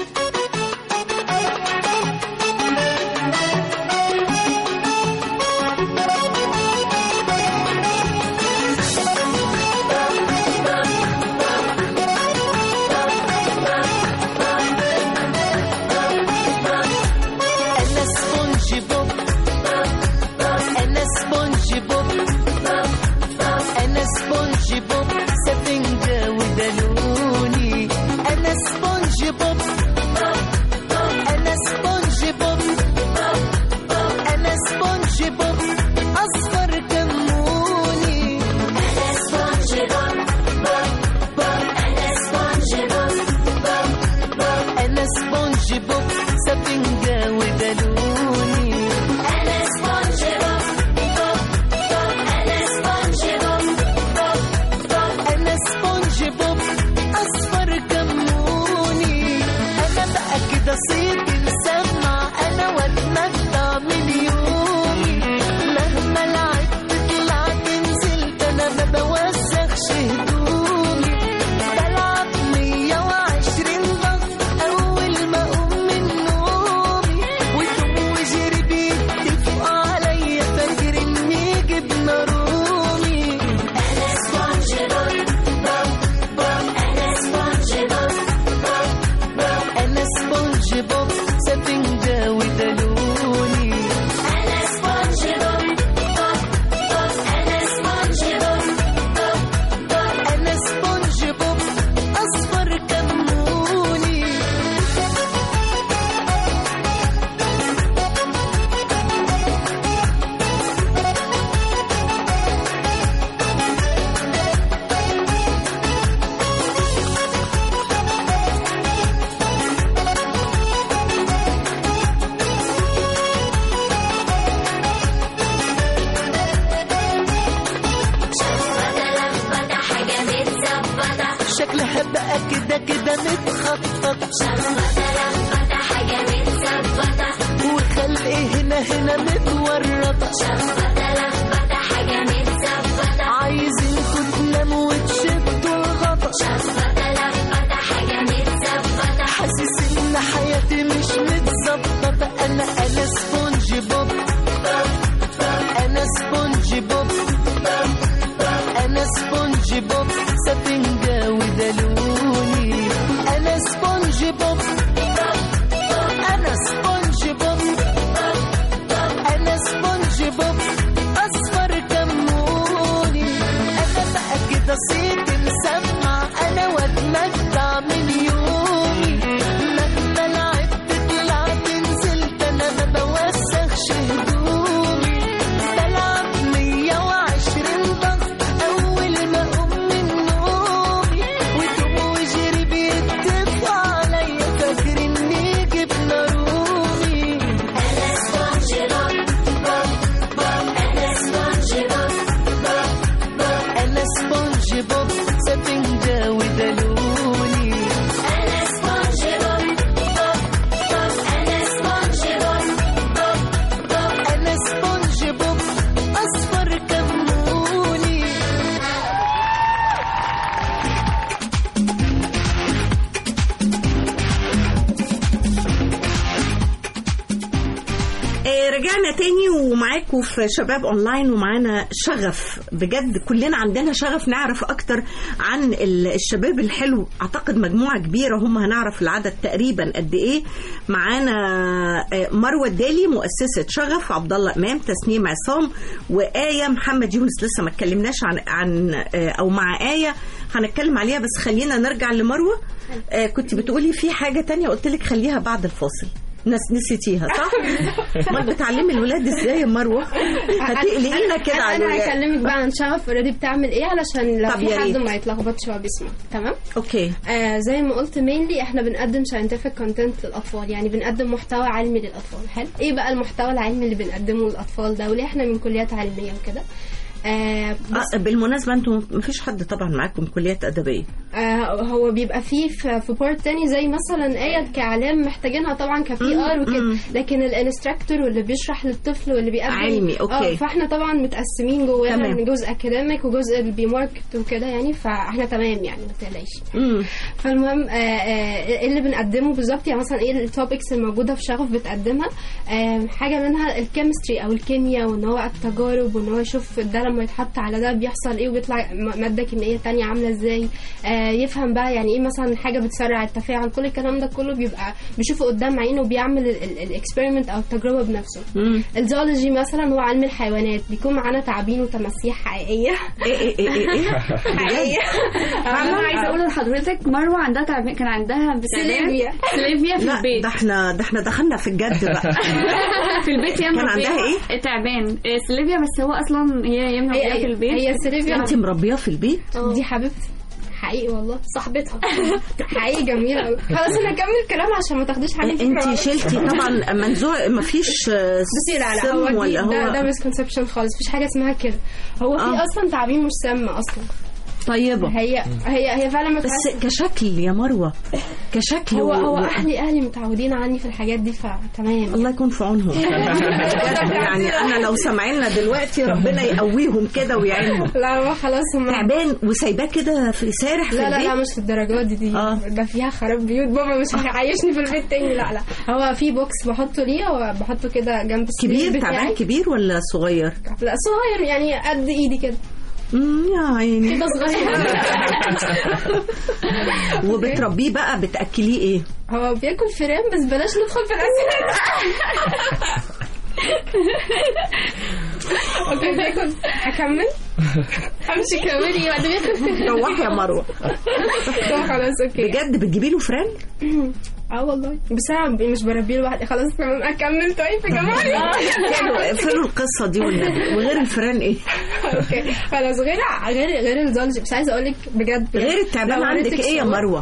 أنا سبونج بوب أنا سبونج بوب أنا سبونج بوب سفنجة ودلوني أنا سبونج بوب وخلق هنا هنا متورطة عايزينكوا تناموا وتشدوا الغطا حاسس ان حياتي مش متظبطة انا انا سبونج بوب انا سبونج بوب انا سبونج بوب سفنجة ودلوني انا سبونج بوب انا سبونج بوب انا سبونج بوب اصفر كموني انا بقى كده صيت مسمع انا واتمتع من يومي مهما لعبت طلعت نزلت انا ما بوسخش هدومي بلعب 120 ضغط اول ما اقوم من نومي وتوم وجري بيتفقوا عليا فاكر اني جبنه رومي انا سبونج بوب انا سبونج بوب انا سبونج بوب سفنجة ودلوني انا سبونج بوب انا سبونج بوب انا سبونج بوب اصفر كموني آه، رجعنا تاني ومعاكم في شباب اونلاين ومعانا شغف بجد كلنا عندنا شغف نعرف اكتر عن ال- الشباب الحلو اعتقد مجموعه كبيره هم هنعرف العدد تقريبا قد ايه معانا آه، مروه الدالي مؤسسه شغف عبد الله امام تسنيم عصام وايه محمد يونس لسه ما اتكلمناش عن عن آه، او مع ايه هنتكلم عليها بس خلينا نرجع لمروه آه، كنت بتقولي في حاجه تانية قلت لك خليها بعد الفاصل ناس نسيتيها صح؟ امال بتعلمي الولاد ازاي يا مروه؟ هتقلقينا كده على انا الولاد هكلمك بقى عن شغف اوريدي بتعمل ايه علشان لو طب في يا حد ريت. ما يتلخبطش وهو بيسمع تمام اوكي آه زي ما قلت مينلي احنا بنقدم scientific content للاطفال يعني بنقدم محتوى علمي للاطفال حلو ايه بقى المحتوى العلمي اللي بنقدمه للاطفال ده وليه احنا من كليات علميه وكده آه بس آه بالمناسبه انتوا مفيش حد طبعا معاكم كليات ادبيه آه هو بيبقى فيه في, في بارت تاني زي مثلا آية كإعلام محتاجينها طبعا كبي ار وكده لكن الانستراكتور واللي بيشرح للطفل واللي بيقدم علمي، أوكي. اه فاحنا طبعا متقسمين جوانا تمام. من جزء اكاديميك وجزء اللي بيماركت وكده يعني فاحنا تمام يعني ما تقلقيش امم فالمهم آه، آه، ايه اللي بنقدمه بالظبط يعني مثلا ايه التوبكس الموجوده في شغف بتقدمها آه، حاجه منها الكيمستري او الكيمياء وان هو التجارب وان هو يشوف ده لما يتحط على ده بيحصل ايه وبيطلع م- ماده كيميائيه تانية عامله ازاي آه، يفهم بقى يعني ايه مثلا حاجه بتسرع التفاعل كل الكلام ده كله بيبقى بيشوفه قدام عينه وبيعمل الاكسبيرمنت او التجربه بنفسه الزولوجي مثلا هو علم الحيوانات بيكون معانا تعابين وتماسيح حقيقيه ايه ايه ايه ايه, إيه؟ حقيقيه انا عايزه اقول لحضرتك مروه عندها تعبان كان عندها سيليفيا. سليفيا في لا البيت ده احنا ده احنا دخلنا في الجد بقى في البيت هي كان مربية عندها إيه؟ تعبان آه، سليفيا بس هو اصلا هي هي مربية هي في البيت هي سيليفيا انت مربياه في البيت دي حبيبتي حقيقي والله صاحبتها حقيقي جميلة أوي. خلاص انا اكمل كلام عشان ما تاخديش حاجه انت شلتي طبعا منزوع مفيش آه، بصي لا لا سم هو دي ولا ده, ده هو مسكونسبشن خالص مفيش حاجه اسمها كده هو في آه. اصلا تعابين مش سامه اصلا طيبه هي هي هي فعلا ما بس فيهاش- كشكل يا مروه كشكل هو و- هو و- اهلي اهلي متعودين عني في الحاجات دي فتمام الله يكون في عونهم بجد يعني انا لو سامعيننا دلوقتي ربنا يقويهم كده ويعينهم لا هو خلاص هم تعبان وسايباه كده في سارح في لا لا لا البيت مش للدرجات دي دي آه. ده فيها خراب بيوت بابا مش هيعيشني في البيت تاني لا لا هو في بوكس بحطه ليه وبحطه كده جنب السرير كبير بتاعي. تعبان كبير ولا صغير؟ لا صغير يعني قد ايدي كده امم يا عيني كده صغير وبتربيه بقى بتاكليه ايه؟ هو بياكل فيران بس بلاش ندخل في الاسئله اوكي بياكل اكمل امشي كملي بعد بياكل فيران روحي يا مروه طب خلاص اوكي بجد بتجيبي له فران؟ اه والله بس انا مش بربيه لوحدي خلاص تمام اكمل طيب يا جماعه حلو اقفلوا القصه دي والنبي وغير الفران ايه؟ اوكي خلاص غير غير غير الزولجي بس عايزه اقول لك بجد بجد غير التعبان لو عندك وريتك ايه يا صور- مروه؟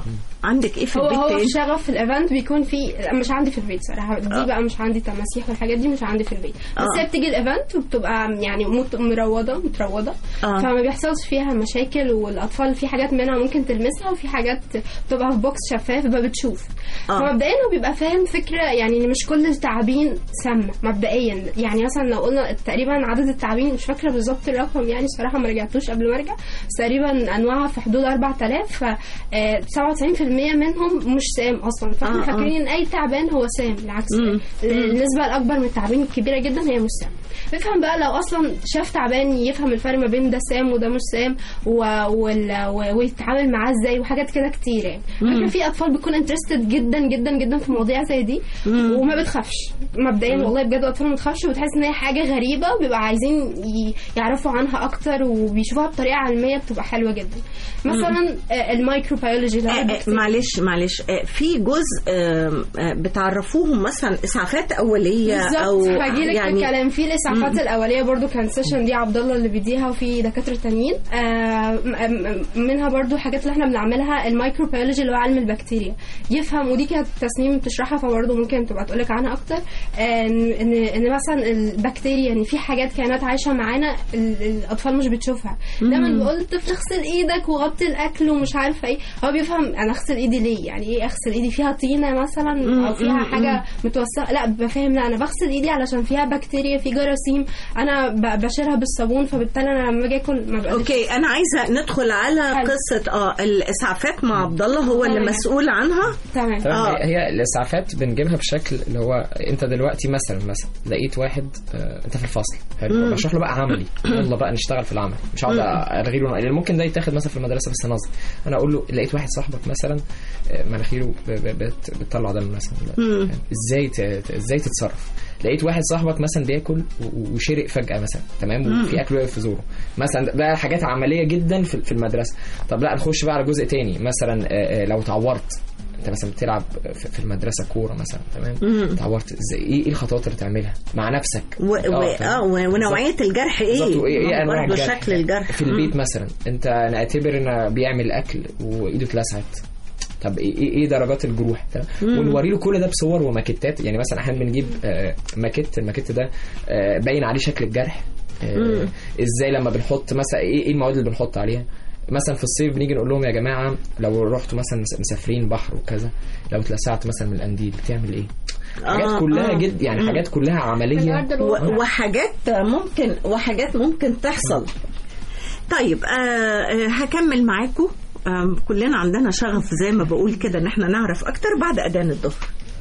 عندك ايه في هو البيت هو تاني؟ الشغف في الايفنت بيكون في لا، مش عندي في البيت صراحه دي آه. بقى مش عندي تماسيح والحاجات دي مش عندي في البيت بس آه. هي بتيجي الايفنت وبتبقى يعني مت- مروضه متروضه آه. فما بيحصلش فيها مشاكل والاطفال في حاجات منها ممكن تلمسها وفي حاجات بتبقى في بوكس شفاف بقى بتشوف آه. فمبدئيا هو بيبقى فاهم فكره يعني ان مش كل التعابين سامه مبدئيا يعني مثلا لو قلنا تقريبا عدد التعابين مش فاكره بالظبط الرقم يعني صراحه ما رجعتوش قبل ما ارجع بس تقريبا انواعها في حدود 4000 ف آه، 97% منهم مش سام اصلا فاحنا آه، آه. فاكرين ان اي تعبان هو سام بالعكس مم. النسبه الاكبر من التعابين الكبيره جدا هي مش سام بيفهم بقى لو اصلا شاف تعبان يفهم الفرق ما بين ده سام وده مش سام و... وال... و... ويتعامل معاه ازاي وحاجات كده كتير يعني فاكره في اطفال بتكون انترستد جدا جدا جدا في مواضيع زي دي وما بتخافش مبدئيا والله بجد اطفال ما بتخافش وبتحس ان هي حاجه غريبه وبيبقى عايزين ي... يعرفوا عنها اكتر وبيشوفوها بطريقه علميه بتبقى حلوه جدا مثلا آه، الميكروبيولوجي اللي هو آه، آه، البكتيريا. معلش معلش آه، في جزء آه، آه، بتعرفوهم مثلا اسعافات اوليه او بالظبط هجيلك يعني في الكلام في الاسعافات الاوليه برضو كان سيشن دي عبد الله اللي بيديها وفي دكاتره تانيين آه، م- م- منها برضو حاجات اللي احنا بنعملها الميكروبيولوجي اللي هو علم البكتيريا يفهم ودي كانت تسنيم بتشرحها فبرضو ممكن تبقى تقولك عنها اكتر آه، ان ان إن مثلا البكتيريا يعني في حاجات كائنات عايشه معانا ال- الاطفال مش بتشوفها دايما بقول للطفل اغسل ايدك وغطي الاكل ومش عارفه ايه هو بيفهم انا اغسل ايدي ليه يعني ايه اغسل ايدي فيها طينه مثلا او فيها مم. حاجه متوسخه لا بفهم لا انا بغسل ايدي علشان فيها بكتيريا في جراثيم انا ب- بشيلها بالصابون فبالتالي انا لما باجي اكل ما بقاش اوكي انا عايزه ندخل على حلو. قصه اه الاسعافات مع عبد الله هو اللي تمام. مسؤول عنها تمام تمام آه. هي هي الاسعافات بنجيبها بشكل اللي هو انت دلوقتي مثلا مثلا لقيت واحد آه، انت في الفصل حلو بشرح له بقى عملي يلا بقى نشتغل في العمل مش هقعد الغي له لان ممكن ده يتاخد مثلا في المدرسه بس نظر انا اقول له لقيت واحد صاحبك مثلا آه، مناخيره ب- ب- بت- بتطلع دم مثلا مم. فاهم؟ ازاي ت- ت- ازاي تتصرف لقيت واحد صاحبك مثلا بياكل و- وشرق فجاه مثلا تمام وفي اكل واقف في زوره مثلا ده حاجات عمليه جدا في في المدرسه طب لا نخش بقى على جزء تاني مثلا آه، آه، لو اتعورت انت مثلا بتلعب في في المدرسه كوره مثلا تمام اتعورت ازاي ايه ايه الخطوات اللي تعملها مع نفسك و... و... آه، فاهم؟ اه و- ونوعيه الجرح ايه بالظبط وايه ايه انواع برضه الجرح شكل الجرح في البيت مثلا انت نعتبر ان بيعمل اكل وايده اتلسعت طب ايه ايه إيه درجات الجروح تمام؟ ونوري له كل ده بصور وماكيتات يعني مثلا احيانا بنجيب آه، ماكيت الماكيت ده آه، باين عليه شكل الجرح آه، ازاي لما بنحط مثلا ايه ايه المواد اللي بنحط عليها مثلا في الصيف بنيجي نقول لهم يا جماعه لو رحتوا مثلا مس- مسافرين بحر وكذا لو اتلسعت مثلا من القنديل بتعمل ايه؟ حاجات آه، كلها آه. جد يعني حاجات كلها عمليه الأرض الواقع. و... وحاجات ممكن وحاجات ممكن تحصل طيب آه آه، هكمل معاكم آم، كلنا عندنا شغف زي ما بقول كده ان احنا نعرف اكتر بعد اذان الظهر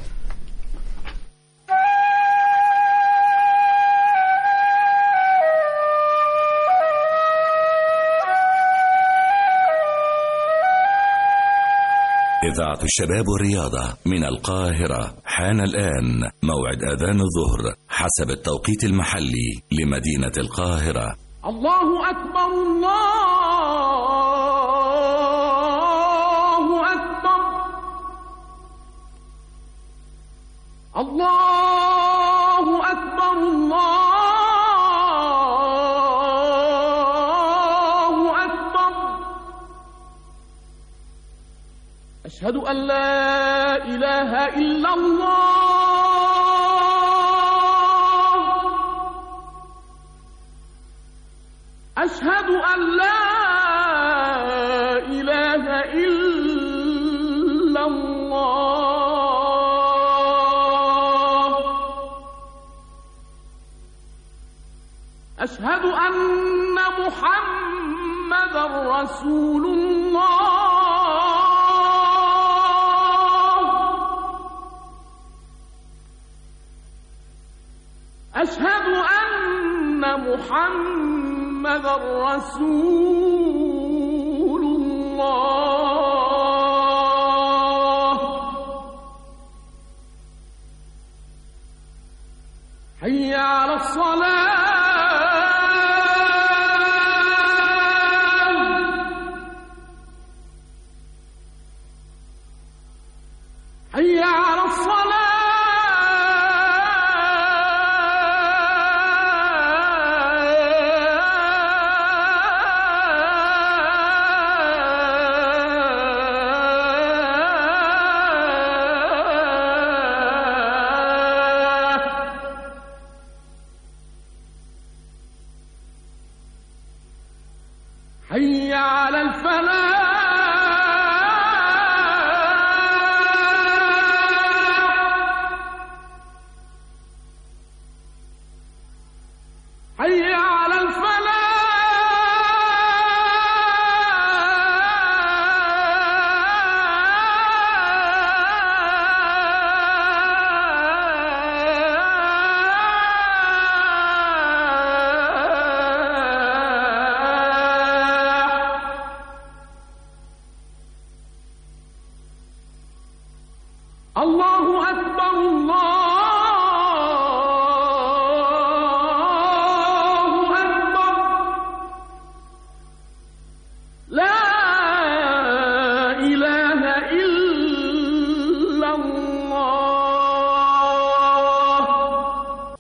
إذاعة الشباب والرياضة من القاهرة حان الآن موعد أذان الظهر حسب التوقيت المحلي لمدينة القاهرة الله أكبر الله أكبر الله أكبر الله أكبر أشهد أن لا إله إلا الله أشهد أن لا إله إلا الله أشهد أن محمدا رسول الله أشهد أن محمدا رسول الله حي على الصلاة حي على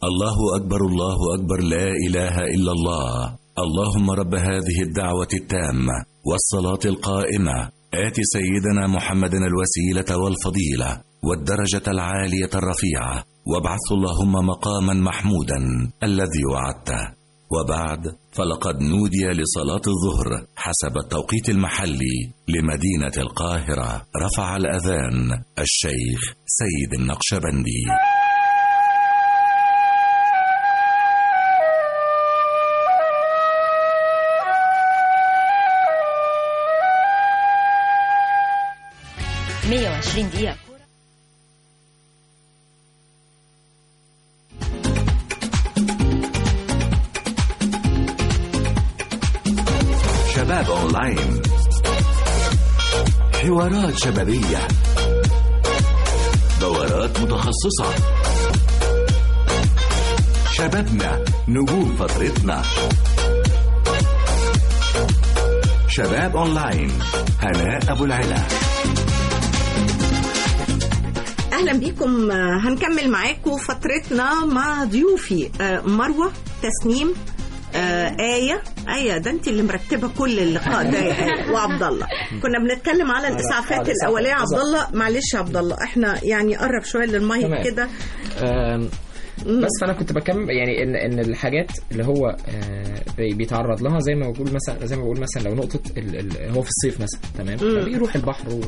الله أكبر الله أكبر لا إله إلا الله اللهم رب هذه الدعوة التامة والصلاة القائمة آت سيدنا محمد الوسيلة والفضيلة والدرجة العالية الرفيعة وابعث اللهم مقاما محمودا الذي وعدته وبعد فلقد نودي لصلاة الظهر حسب التوقيت المحلي لمدينة القاهرة رفع الأذان الشيخ سيد النقشبندي مية وعشرين دقيقة شباب اونلاين حوارات شبابية دورات متخصصة شبابنا نجوم فترتنا شباب اونلاين هناء ابو العلا اهلا بيكم آه، هنكمل معاكم فترتنا مع ضيوفي آه، مروه تسنيم آه آية آية ده أنت اللي مرتبة كل اللقاء ده يا آية وعبد الله كنا بنتكلم على الإسعافات الإسعافات، الأولية يا عبد بالظبط. الله معلش يا عبد الله إحنا يعني قرب شوية للمايك تمام. كده آم، بس فانا كنت بكمل يعني ان ان الحاجات اللي هو آه، بي- بيتعرض لها زي ما بقول مثلا زي ما بقول مثلا لو نقطه ال ال هو في الصيف مثلا تمام مم. فبيروح البحر و-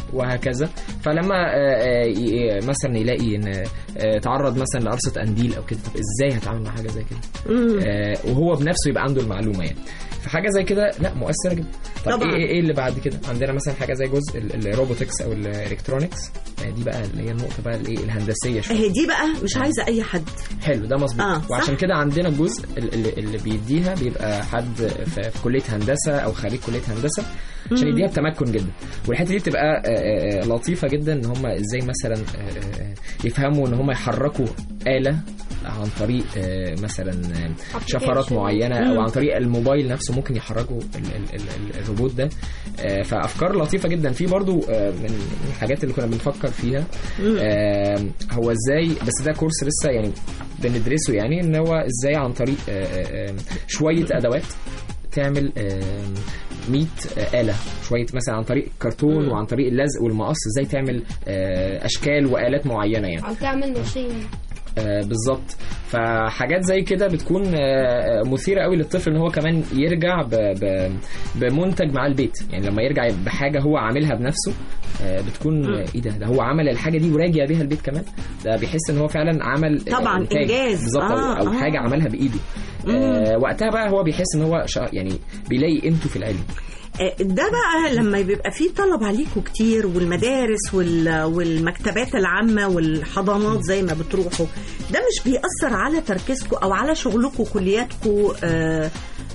وهكذا فلما آه، آه، ي- مثلا يلاقي ان آه، تعرض مثلا لقرصه قنديل او كده طب ازاي هتعامل مع حاجه زي كده مم. آه، وهو بنفسه يبقى عنده المعلومه يعني فحاجه زي كده لا مؤثره جدا طب طبعاً. ايه ايه إيه اللي بعد كده عندنا مثلا حاجه زي جزء ال- الروبوتكس او الالكترونكس آه، دي بقى اللي هي النقطه بقى الايه الهندسيه شويه هي دي بقى مش عايزة أي حد حلو ده مظبوط آه، آه صح. وعشان كده عندنا الجزء ال- اللي, اللي بيديها بيبقى حد في, في كليه هندسه او خريج كليه هندسه عشان مم. يديها بتمكن جدا والحته دي بتبقى آه، آه، آه، لطيفه جدا ان هم ازاي مثلا آه، آه، يفهموا ان هم يحركوا اله عن طريق آه، مثلا آه، شفرات Application. معينه مم. او عن طريق الموبايل نفسه ممكن يحركوا ال- ال- ال- ال- الروبوت ده آه، فافكار لطيفه جدا في برضو آه، من من الحاجات اللي كنا بنفكر فيها مم. آه، هو ازاي بس ده كورس لسه يعني بندرسه يعني ان هو ازاي عن طريق آه، آه، آه، شويه ادوات تعمل آه، 100 آه، آلة شوية مثلا عن طريق كرتون مم. وعن طريق اللزق والمقص ازاي تعمل آه، أشكال وآلات معينة يعني او تعمل ماشين آه، بالظبط فحاجات زي كده بتكون آه، آه، مثيره قوي للطفل ان هو كمان يرجع ب- ب- بمنتج مع البيت يعني لما يرجع بحاجه هو عاملها بنفسه آه، بتكون مم. آه، ايه ده ده هو عمل الحاجه دي وراجع بيها البيت كمان ده بيحس ان هو فعلا عمل آه، طبعاً، إنتاج. إنجاز. بالظبط او, آه، أو آه. حاجه عملها بايده آه وقتها بقى هو بيحس ان هو شا يعني بيلاقي قيمته في العلم آه، ده بقى لما بيبقى فيه طلب عليكم كتير والمدارس وال- والمكتبات العامة والحضانات زي ما بتروحوا ده مش بيأثر على تركيزكم أو على شغلكم كلياتكم آه،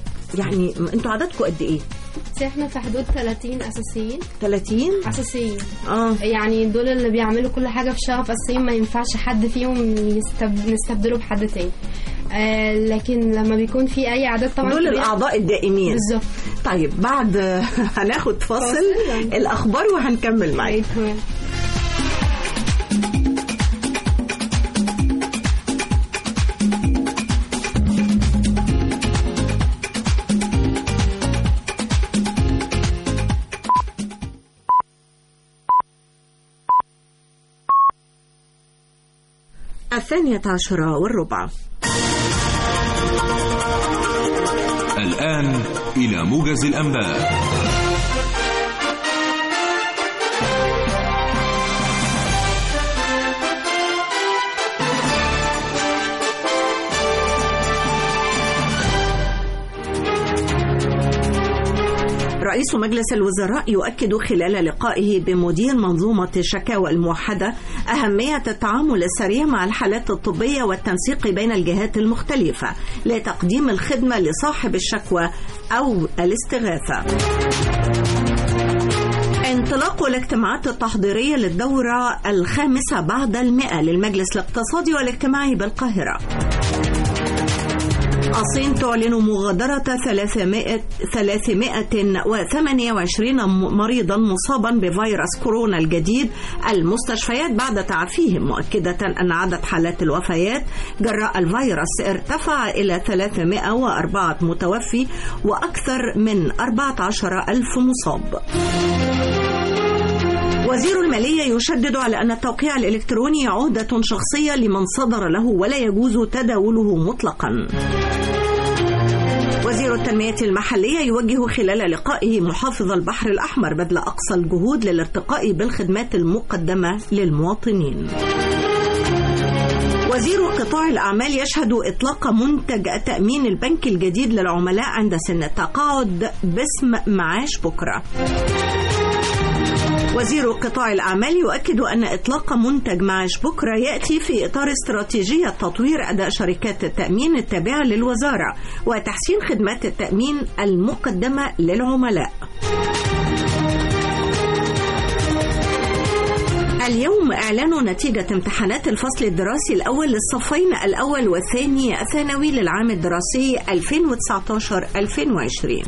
يعني انتوا عددكم قد ايه؟ بس احنا في حدود 30 اساسيين 30 اساسيين اه يعني دول اللي بيعملوا كل حاجه في شغف اساسيين ما ينفعش حد فيهم يستب... نستبدله بحد تاني آه لكن لما بيكون في اي اعداد طبعا دول كبيرة- الأعضاء الدائمين بالظبط طيب بعد هناخد فاصل فاصل. الأخبار وهنكمل معاك تمام الثانية عشرة والربع الآن إلى موجز الأنباء رئيس مجلس الوزراء يؤكد خلال لقائه بمدير منظومة الشكاوى الموحدة أهمية التعامل السريع مع الحالات الطبية والتنسيق بين الجهات المختلفة لتقديم الخدمة لصاحب الشكوى أو الاستغاثة. انطلاق الاجتماعات التحضيرية للدورة الخامسة بعد المئة للمجلس الاقتصادي والاجتماعي بالقاهرة الصين تعلن مغادرة 300 328 مريضا مصابا بفيروس كورونا الجديد المستشفيات بعد تعافيهم مؤكدة أن عدد حالات الوفيات جراء الفيروس ارتفع إلى 304 متوفي وأكثر من 14 ألف مصاب وزير المالية يشدد على أن التوقيع الإلكتروني عهدة شخصية لمن صدر له ولا يجوز تداوله مطلقا وزير التنمية المحلية يوجه خلال لقائه محافظ البحر الأحمر بذل أقصى الجهود للارتقاء بالخدمات المقدمة للمواطنين وزير قطاع الأعمال يشهد إطلاق منتج تأمين البنك الجديد للعملاء عند سن التقاعد باسم معاش بكرة وزير قطاع الأعمال يؤكد أن إطلاق منتج معاش بكرة يأتي في إطار استراتيجية تطوير أداء شركات التأمين التابعة للوزارة وتحسين خدمات التأمين المقدمة للعملاء. اليوم إعلان نتيجة امتحانات الفصل الدراسي الأول للصفين الأول والثاني الثانوي للعام الدراسي 2019-2020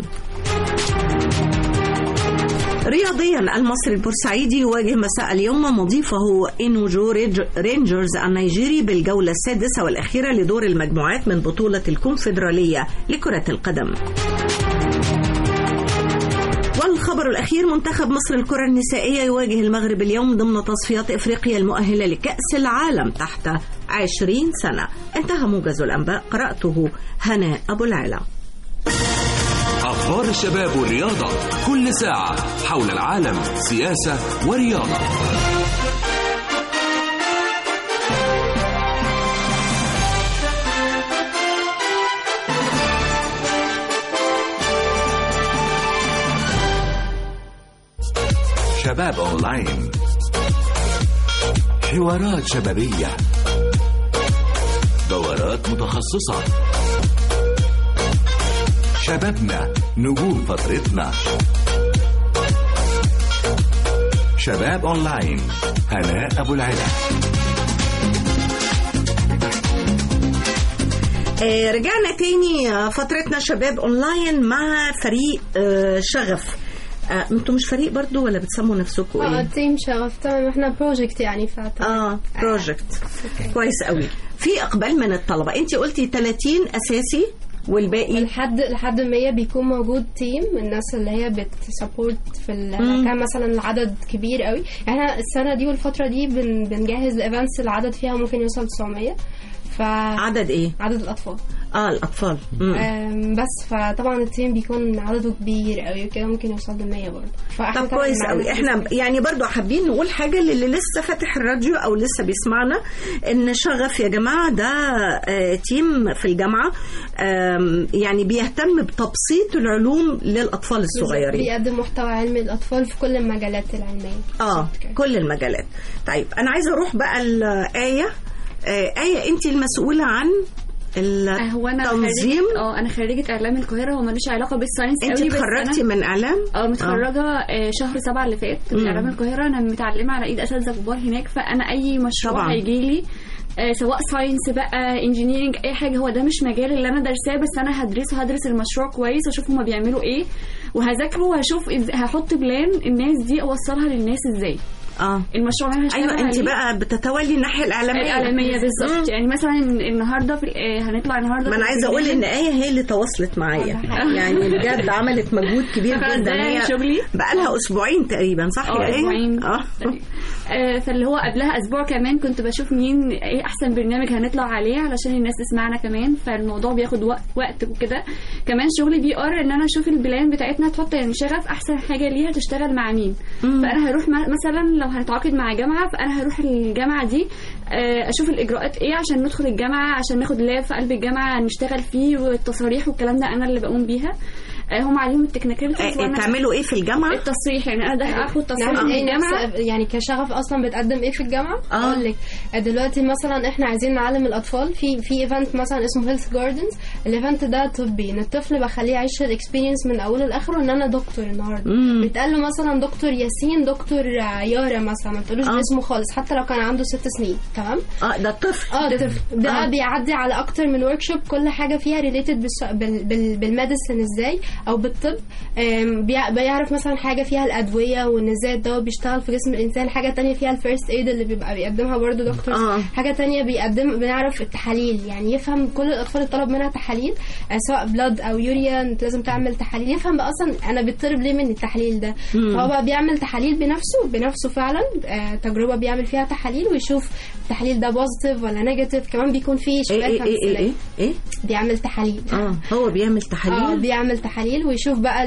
رياضيا المصري البورسعيدي يواجه مساء اليوم مضيفه إنوجو رينجرز النيجيري بالجولة السادسة والأخيرة لدور المجموعات من بطولة الكونفدرالية لكرة القدم والخبر الأخير منتخب مصر الكرة النسائية يواجه المغرب اليوم ضمن تصفيات إفريقيا المؤهلة لكأس العالم تحت 20 سنة انتهى موجز الأنباء قرأته هناء أبو العلا أخبار الشباب والرياضة كل ساعة حول العالم سياسة ورياضة شباب أونلاين حوارات شبابية دورات متخصصة شبابنا نجوم فترتنا شباب أونلاين هناء أبو العلا آه، رجعنا تاني آه، فترتنا شباب اونلاين مع فريق آه، شغف آه، انتوا مش فريق برضو ولا بتسموا نفسكم اه ايه؟ تيم شغف تمام احنا بروجكت يعني فتمام اه بروجكت كويس قوي في اقبال من الطلبه انت قلتي 30 اساسي والباقي لحد لحد 100 بيكون موجود تيم من الناس اللي هي بتسبورت في ال- كان مثلا العدد كبير قوي يعني احنا السنه دي والفتره دي بن بنجهز لايفنتس العدد فيها ممكن يوصل 900 ف عدد ايه؟ عدد الاطفال اه الاطفال مم. أم، بس فطبعا التيم بيكون عدده كبير قوي وكده ممكن يوصل ل 100 برضه فاحنا طب طبعاً كويس معانا قوي احنا يعني برضو حابين نقول حاجه للي لسه فاتح الراديو او لسه بيسمعنا ان شغف يا جماعه ده آه، تيم في الجامعه آم، يعني بيهتم بتبسيط العلوم للاطفال الصغيرين بيقدم محتوى علمي للاطفال في كل المجالات العلميه اه كل المجالات طيب انا عايزه اروح بقى الايه آه، ايه انت المسؤوله عن هو انا التنظيم خريجة- اه انا خريجه اعلام القاهره هو ملوش علاقه بالساينس انت قوي بس اتخرجتي أنا- من اعلام اه متخرجه آه، شهر سبعة اللي فات مم. من اعلام القاهره انا متعلمه على ايد اساتذه كبار هناك فانا اي مشروع طبعاً. هيجي لي آه، سواء ساينس بقى انجينيرنج اي حاجه هو ده مش مجال اللي انا دارساه بس انا هدرسه هدرس المشروع كويس واشوف هما بيعملوا ايه وهذاكره وهشوف إز- هحط بلان الناس دي اوصلها للناس ازاي اه المشروع اللي انا هشتغل ايوه انت عليه- بقى بتتولي الناحيه الاعلاميه الإعلامية بالظبط مم. يعني مثلا النهارده في آه، هنطلع النهارده ما انا في عايزه اقول ان البرنامج. ايه هي اللي تواصلت معايا يعني بجد عملت مجهود كبير فخلاص جدا ده هي شغلي. بقى لها اسبوعين تقريبا صح اه يا ايه اسبوعين اه آه، فاللي هو قبلها اسبوع كمان كنت بشوف مين ايه احسن برنامج هنطلع عليه علشان الناس تسمعنا كمان فالموضوع بياخد وقت وقت وكده كمان شغلي بي ار ان انا اشوف البلان بتاعتنا تحط يعني شغف احسن حاجه ليها تشتغل مع مين فانا هروح مع- مثلا لو هنتعاقد مع جامعه فانا هروح الجامعه دي آه، اشوف الاجراءات ايه عشان ندخل الجامعه عشان ناخد لاب في قلب الجامعه نشتغل فيه والتصاريح والكلام ده انا اللي بقوم بيها آه، هم عليهم التكنيكاليتيز آه، تعملوا ايه في الجامعه التصريح يعني انا ده اخد تصريح نعمل من ايه الجامعه نفس يعني كشغف اصلا بتقدم ايه في الجامعه آه. اقول لك دلوقتي مثلا احنا عايزين نعلم الاطفال في في ايفنت مثلا اسمه هيلث جاردنز الايفنت ده طبي ان الطفل بخليه يعيش الاكسبيرينس من اوله لاخره ان انا دكتور النهارده مم. بيتقال له مثلا دكتور ياسين دكتور آه، يارا مثلا ما تقولوش آه. باسمه خالص حتى لو كان عنده ست سنين تمام اه ده طفل اه طفل ده آه. بيعدي على اكتر من ورك شوب كل حاجه فيها ريليتد بالميديسن ازاي او بالطب آم، بيع- بيعرف مثلا حاجه فيها الادويه وان ازاي الدواء بيشتغل في جسم الانسان حاجه تانية فيها الفيرست ايد اللي بيبقى بيقدمها برضو دكتور آه. حاجه تانية بيقدم بنعرف التحاليل يعني يفهم كل الاطفال الطلب منها تحاليل آه، سواء بلاد او يوريا انت لازم تعمل تحاليل يفهم بقى اصلا انا بيطلب ليه مني التحليل ده مم. فهو بقى بيعمل تحاليل بنفسه بنفسه فعلا آه، تجربه بيعمل فيها تحاليل ويشوف التحليل ده بوزيتيف ولا نيجاتيف كمان بيكون فيه ايه شبكه ايه ايه ايه ايه, إيه؟ بيعمل تحاليل اه هو بيعمل اه تحاليل بيعمل تحاليل ويشوف بقى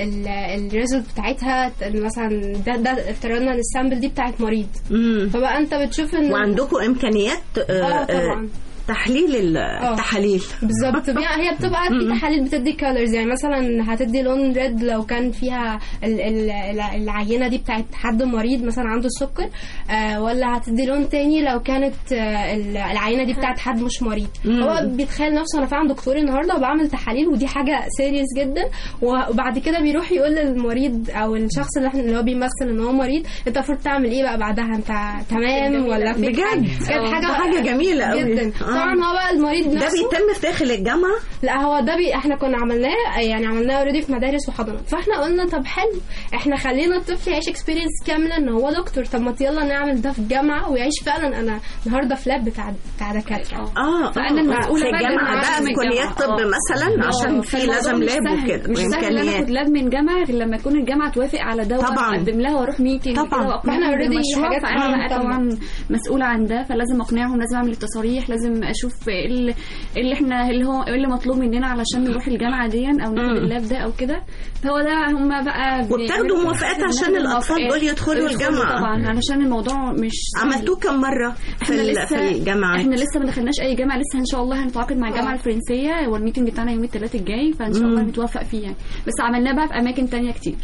الريزلت بتاعتها ت- مثلا ده ده افترضنا ان السامبل دي بتاعت مريض مم. فبقى انت بتشوف ان وعندكم امكانيات آه، اه آه، طبعا تحليل ال- التحاليل بالظبط بي- هي بتبقى في تحاليل بتدي كولرز يعني مثلا هتدي لون ريد لو كان فيها ال ال ال- العينه دي بتاعت حد مريض مثلا عنده السكر آه ولا هتدي لون تاني لو كانت آه ال- العينه دي بتاعت حد مش مريض مم. هو بيتخيل نفسه انا فعلا دكتور النهارده وبعمل تحاليل ودي حاجه سيريس جدا وبعد كده بيروح يقول للمريض او الشخص اللي احنا اللي هو بيمثل ان هو مريض انت المفروض تعمل ايه بقى بعدها انت تمام جميلة. ولا فيك بجد؟ حاجة- كانت آه. حاجه ده حاجة جميلة أوي. جدا آه. طبعا هو بقى المريض ده نفسه بيتم في داخل الجامعه لا هو ده بي احنا كنا عملناه يعني عملناه اوريدي في مدارس وحضانات فاحنا قلنا طب حلو احنا خلينا الطفل يعيش اكسبيرينس كامله ان هو دكتور طب ما يلا نعمل ده في الجامعه ويعيش فعلا انا النهارده في لاب بتاع بتاع دكاتره اه فأنا آه، المسؤولة في بقى الجامعه إن أنا بقى أعمل في كليات الجامعة. طب آه. مثلا عشان آه، في فالموضوع لازم مش لاب سهل. وكده مش سهل ان انا وامكانيات اخد لاب من جامعه غير لما تكون الجامعه توافق على ده طبعاً. اقدم لها واروح ميتنج طبعاً. كده إحنا واقنعهم already بالمشروع حاجات فانا عامة بقى طبعا مسؤوله عن ده فلازم اقنعهم لازم اعمل التصاريح لازم اشوف ايه اللي, إيه اللي احنا اللي هو ايه اللي مطلوب مننا علشان نروح الجامعه دي او ناخد مم. اللاب ده او كده فهو ده هم بقى وبتاخدوا بيعملوا- موافقات بناخد عشان الأطفال موافقات. دول يدخلوا الجامعة. طبعا علشان الموضوع مش سهل. عملتوه كم مره في احنا ال- لسه في الجامعات احنا لسه ما دخلناش اي جامعه لسه ان شاء الله هنتعاقد مع الجامعه الفرنسيه والميتنج بتاعنا يوم الثلاث الجاي فان شاء الله مم. نتوفق فيه يعني بس عملناه بقى في اماكن تانية كتير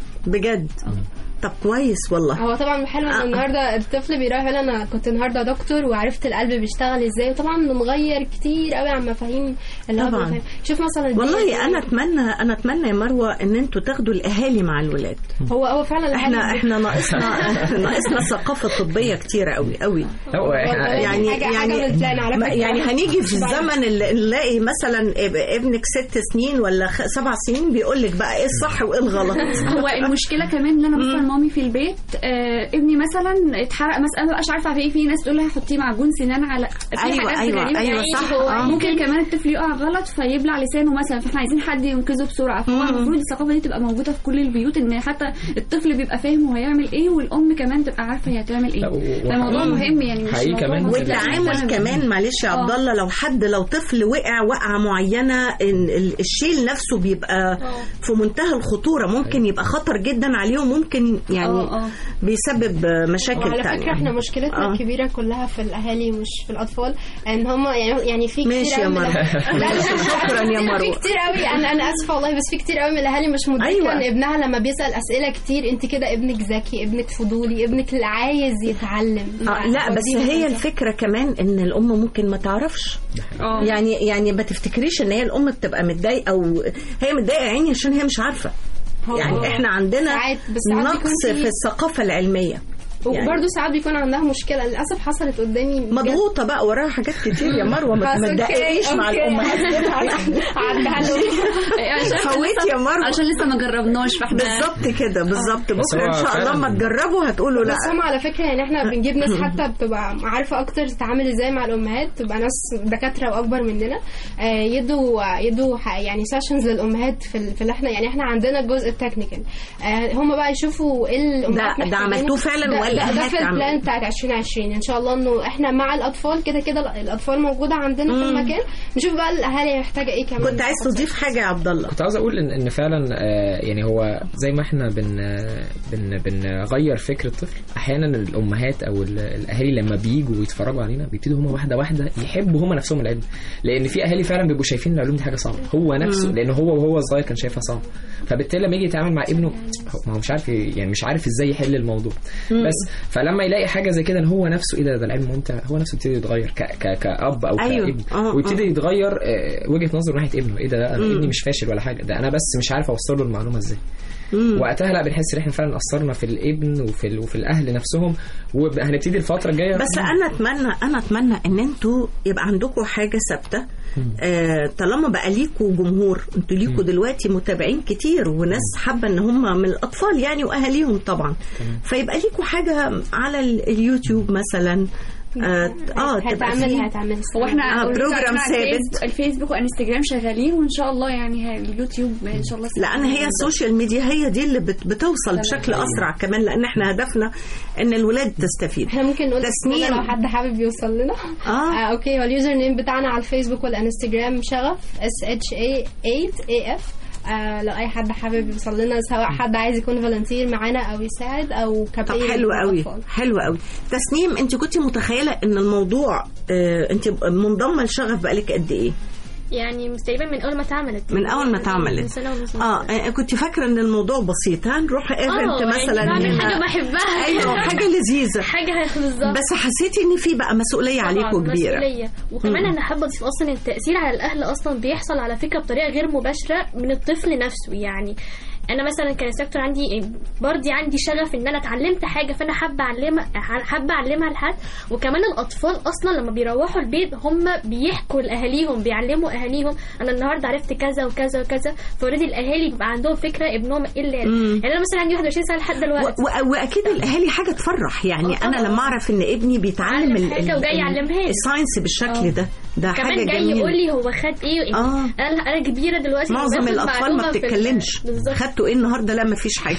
بجد طب كويس والله هو طبعا حلو ان آه. النهارده الطفل بيروح يقول انا كنت النهارده دكتور وعرفت القلب بيشتغل ازاي وطبعا مغير كتير قوي عن مفاهيم اللي هو طبعاً. بيفهم. شوف مثلا دي- والله انا اتمنى انا اتمنى يا مروه ان انتوا تاخدوا الاهالي مع الولاد هو هو فعلا احنا الحاجة دي- احنا ناقصنا ناقصنا الثقافه الطبيه كتيره قوي قوي هو احنا يعني حاجة- حاجة يعني من البلان على ما- فكرة. يعني هنيجي في الزمن اللي نلاقي مثلا اب- ابنك ست سنين ولا خ- سبع سنين بيقول لك بقى ايه الصح وايه الغلط هو المشكله كمان ان انا مثلا مامي في البيت آه ابني مثلا اتحرق مثلا ما بقاش عارفه في ايه في ناس تقول لها حطيه معجون سنان على في أيوة، حاجات أيوة، غريبة أيوة، يعني صح، هو آه. ممكن كمان الطفل يقع غلط فيبلع لسانه مثلا فاحنا عايزين حد ينقذه بسرعه فهو مم. المفروض الثقافه دي تبقى موجوده في كل البيوت ان حتى الطفل بيبقى فاهم هو هيعمل ايه والام كمان تبقى عارفه هي هتعمل ايه لا، و- فالموضوع مم. مهم يعني مش حقيقي موضوع كمان بسيط. والتعامل فعلاً. كمان معلش يا عبد آه. الله لو حد لو طفل وقع وقعه معينه إن ال- الشيل نفسه بيبقى في منتهى الخطوره ممكن يبقى خطر جدا عليه وممكن يعني آه، آه. بيسبب مشاكل وعلى تانية فكره احنا مشكلتنا آه. الكبيره كلها في الاهالي مش في الاطفال ان هم يعني يعني في كتير ماشي يا قوي من مروة. الأهالي- لا لا شكراً يا في مروة. كتير قوي انا انا اسفه والله بس في كتير قوي من الاهالي مش مدركه أيوة. ان ابنها لما بيسال اسئله كتير انت كده ابنك ذكي ابنك فضولي ابنك اللي عايز يتعلم آه لا بس ودي هي مهمة. الفكره كمان ان الام ممكن ما تعرفش اه يعني يعني ما تفتكريش ان هي الام بتبقى متضايقه او هي متضايقه يا عيني عشان هي مش عارفه هو- يعني احنا عندنا ساعات- بس ساعات بيكون نقص في- في الثقافه العلميه يعني وبرده ساعات بيكون عندها مشكله للاسف حصلت قدامي بجد. مضغوطه بقى وراها حاجات كتير يا مروه ما خلاص، ما أوكي، تدققيش مع أوكي. الامهات عدها له عشان فوتي يا مروه عشان لسه ما جربناش فاحنا بالظبط كده بالظبط بس بكره هو ان شاء الله فعلاً- ما تجربوا هتقولوا لا بس هم على فكره يعني احنا بنجيب ناس حتى بتبقى عارفه اكتر تتعامل ازاي مع الامهات تبقى ناس دكاتره واكبر مننا آه، يدوا يدوا ح- يعني سيشنز للامهات في ال- في اللي احنا يعني احنا عندنا الجزء التكنيكال هم بقى يشوفوا ايه الامهات ده- ده محتاجينه. عملتوه فعلاً ده- ولا على ده, ده الأهالي في تعمل. البلان بتاعت 2020 ان شاء الله انه احنا مع الاطفال كده كده الاطفال موجوده عندنا في المكان نشوف بقى الاهالي محتاجه ايه كمان كنت عايز تضيف حاجه يا عبد الله كنت عاوز اقول ان ان فعلا آه، يعني هو زي ما احنا بن بن بنغير فكر الطفل احيانا الامهات او ال- الاهالي لما بييجوا ويتفرجوا علينا بيبتدوا هم واحده واحده يحبوا هم نفسهم العلم لان في اهالي فعلا بيبقوا شايفين ان العلوم دي حاجه صعبه هو نفسه مم. لان هو وهو صغير كان شايفها صعبه فبالتالي لما يجي يتعامل مع ابنه هو- ما هو مش عارف ي- يعني مش عارف ازاي يحل الموضوع مم. بس فلما يلاقي حاجه زي كده ان هو نفسه ايه ده ده العلم ممتع هو نفسه يبتدي يتغير ك ك كاب او أيوه. كابن آه، ويبتدي آه. يتغير آه، وجهه نظره ناحيه ابنه ايه ده ده انا مم. ابني مش فاشل ولا حاجه ده انا بس مش عارف اوصل له المعلومه ازاي وقتها لا بنحس ان احنا فعلا اثرنا في الابن وفي ال... وفي الاهل نفسهم وهنبتدي الفتره الجايه بس انا اتمنى انا اتمنى ان انتوا يبقى عندكم حاجه ثابته آه طالما بقى ليكوا جمهور انتوا ليكوا دلوقتي متابعين كتير وناس حابه ان هم من الاطفال يعني واهاليهم طبعا فيبقى ليكوا حاجه على ال- اليوتيوب مثلا اه, آه تبقى هتعمل فيه- هتعمل هو احنا آه already بروجرام عندنا على ثابت الفيسبوك- الفيسبوك والانستجرام شغالين وان شاء الله يعني ه- اليوتيوب ان شاء الله لان هي السوشيال ميديا هي دي اللي بت- بتوصل بشكل اسرع كمان لان احنا هدفنا ان الولاد تستفيد احنا ممكن نقول تسنيم. لو حد حابب يوصل لنا آه. آه اوكي هو اليوزر نيم بتاعنا على الفيسبوك والانستجرام شغف اس اتش اي 8 اي اف آه لو اي حد حابب يوصل لنا سواء حد عايز يكون فولنتير معانا او يساعد او طب كبير حلو قوي حلو قوي تسنيم انت كنت متخيله ان الموضوع آه انت منضمه لشغف بقالك قد ايه يعني تقريبا من اول ما اتعملت من اول ما من اتعملت سنه ونص اه آه، كنت فاكره ان الموضوع بسيط هنروح ايفنت يعني مثلا بعمل هنا. حاجة بحبها. ايوه حاجه لذيذه حاجه بالظبط بس حسيتي ان في بقى مسؤوليه طبعاً عليكم كبيره مسؤولية وكمان مم. انا حابه اضيف اصلا التاثير على الاهل اصلا بيحصل على فكره بطريقه غير مباشره من الطفل نفسه يعني انا مثلا كانستراكتور عندي برضي عندي شغف ان انا اتعلمت حاجه فانا حابه اعلمها حابه اعلمها لحد وكمان الاطفال اصلا لما بيروحوا البيت هم بيحكوا لاهاليهم بيعلموا اهاليهم انا النهارده عرفت كذا وكذا وكذا فاوريدي الاهالي بيبقى عندهم فكره ابنهم ايه اللي مم. يعني انا مثلا عندي 21 سنه لحد دلوقتي و- واكيد الاهالي حاجه تفرح يعني آه انا طبعاً. لما اعرف ان ابني بيتعلم ال- حاجة ال- وجاي ال- يعلمها لي. الساينس بالشكل ده ده كمان حاجه جاي جميله يقول لي هو خد ايه آه. انا انا كبيره دلوقتي معظم باخد الاطفال ما معلومة في ال- بتتكلمش بالظبط خدتوا ايه النهارده لا ما فيش حاجه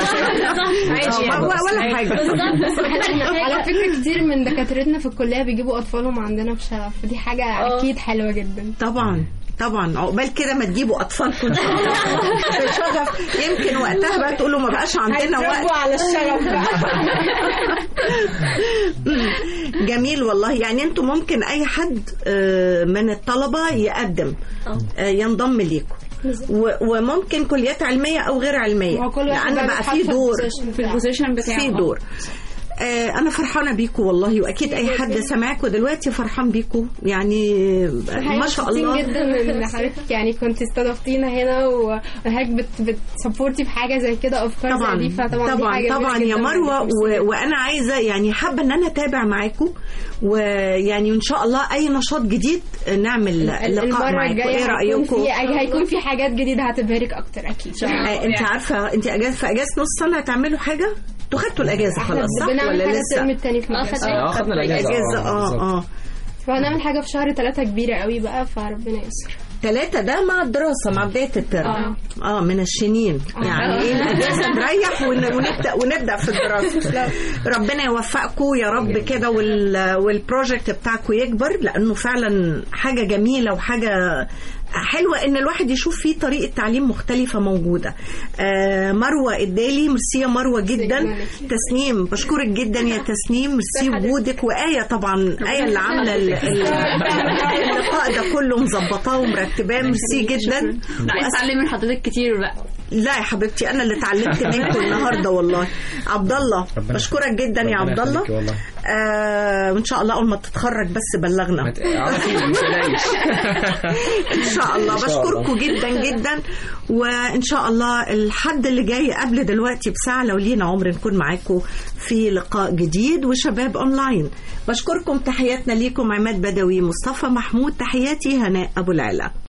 عادي آه، ولا ولا حاجه على فكره كتير من دكاترتنا في الكليه بيجيبوا اطفالهم عندنا في شغف دي حاجه اكيد حلوه جدا طبعا طبعا عقبال كده ما تجيبوا اطفالكم في شغف يمكن وقتها بقى تقولوا ما بقاش عندنا هيتربوا وقت على الشغف بقى. مم. جميل والله يعني انتوا ممكن اي حد آه، من الطلبه يقدم آه، ينضم ليكم و- وممكن كليات علميه او غير علميه هو كل واحد لان بقى بقى بيتحط في في دور البوزيشن في البوزيشن بتاعه في دور آه، انا فرحانه بيكم والله واكيد اي حد سمعكم دلوقتي فرحان بيكم يعني ما شاء الله جدا ان حضرتك يعني كنت استضفتينا هنا وحضرتك بت بتسبورتي في حاجه زي كده افكار طبعا زي دي فطبعا دي طبعا حاجه طبعا جميلة يا جداً مروه وميرسي و... وانا عايزه يعني حابه ان انا اتابع معاكم ويعني ان شاء الله اي نشاط جديد نعمل لقاء المره معاكم الجايه ايه هيكون رايكم في هيكون في حاجات جديده هتبهرك اكتر اكيد آه، انت عارفه انت اجازه في اجازه نص سنه هتعملوا حاجه انتوا خدتوا الاجازه احنا خلاص صح بنعمل ولا حاجه لسه الترم التاني في المدرسه آه، خدنا الأجازة. الاجازه آه، اه بالظبط. اه فهنعمل حاجه في شهر ثلاثة كبيره قوي بقى فربنا يستر ثلاثة ده مع الدراسة مع بداية الترم آه. اه من الشنين يعني ايه الاجازة نريح ون- ونبدا ونبدا في الدراسة ربنا يوفقكم يا رب كده وال والبروجكت بتاعكم يكبر لانه فعلا حاجة جميلة وحاجة حلوة ان الواحد يشوف فيه طريقة تعليم مختلفة موجودة آه مروة الدالي ميرسي يا مروة جدا تسنيم بشكرك جدا يا تسنيم ميرسي وجودك وآية طبعا آية اللي عاملة ال- ال- اللقاء ده كله مظبطاه ومرتباه ميرسي جدا لا عايز اتعلم من حضرتك كتير بقى لا يا حبيبتي انا اللي اتعلمت منكم النهارده والله عبد الله ربنا بشكرك جدا يا ربنا عبد الله يخليكي والله. آه وان شاء الله اول ما تتخرج بس بلغنا على طول ما تقلقيش. ان شاء الله إن شاء الله. بشكركم جدا جدا وان شاء الله الحد اللي جاي قبل دلوقتي بساعه لو لينا عمر نكون معاكم في لقاء جديد وشباب اونلاين بشكركم تحياتنا ليكم عماد بدوي مصطفى محمود تحياتي هناء ابو العلا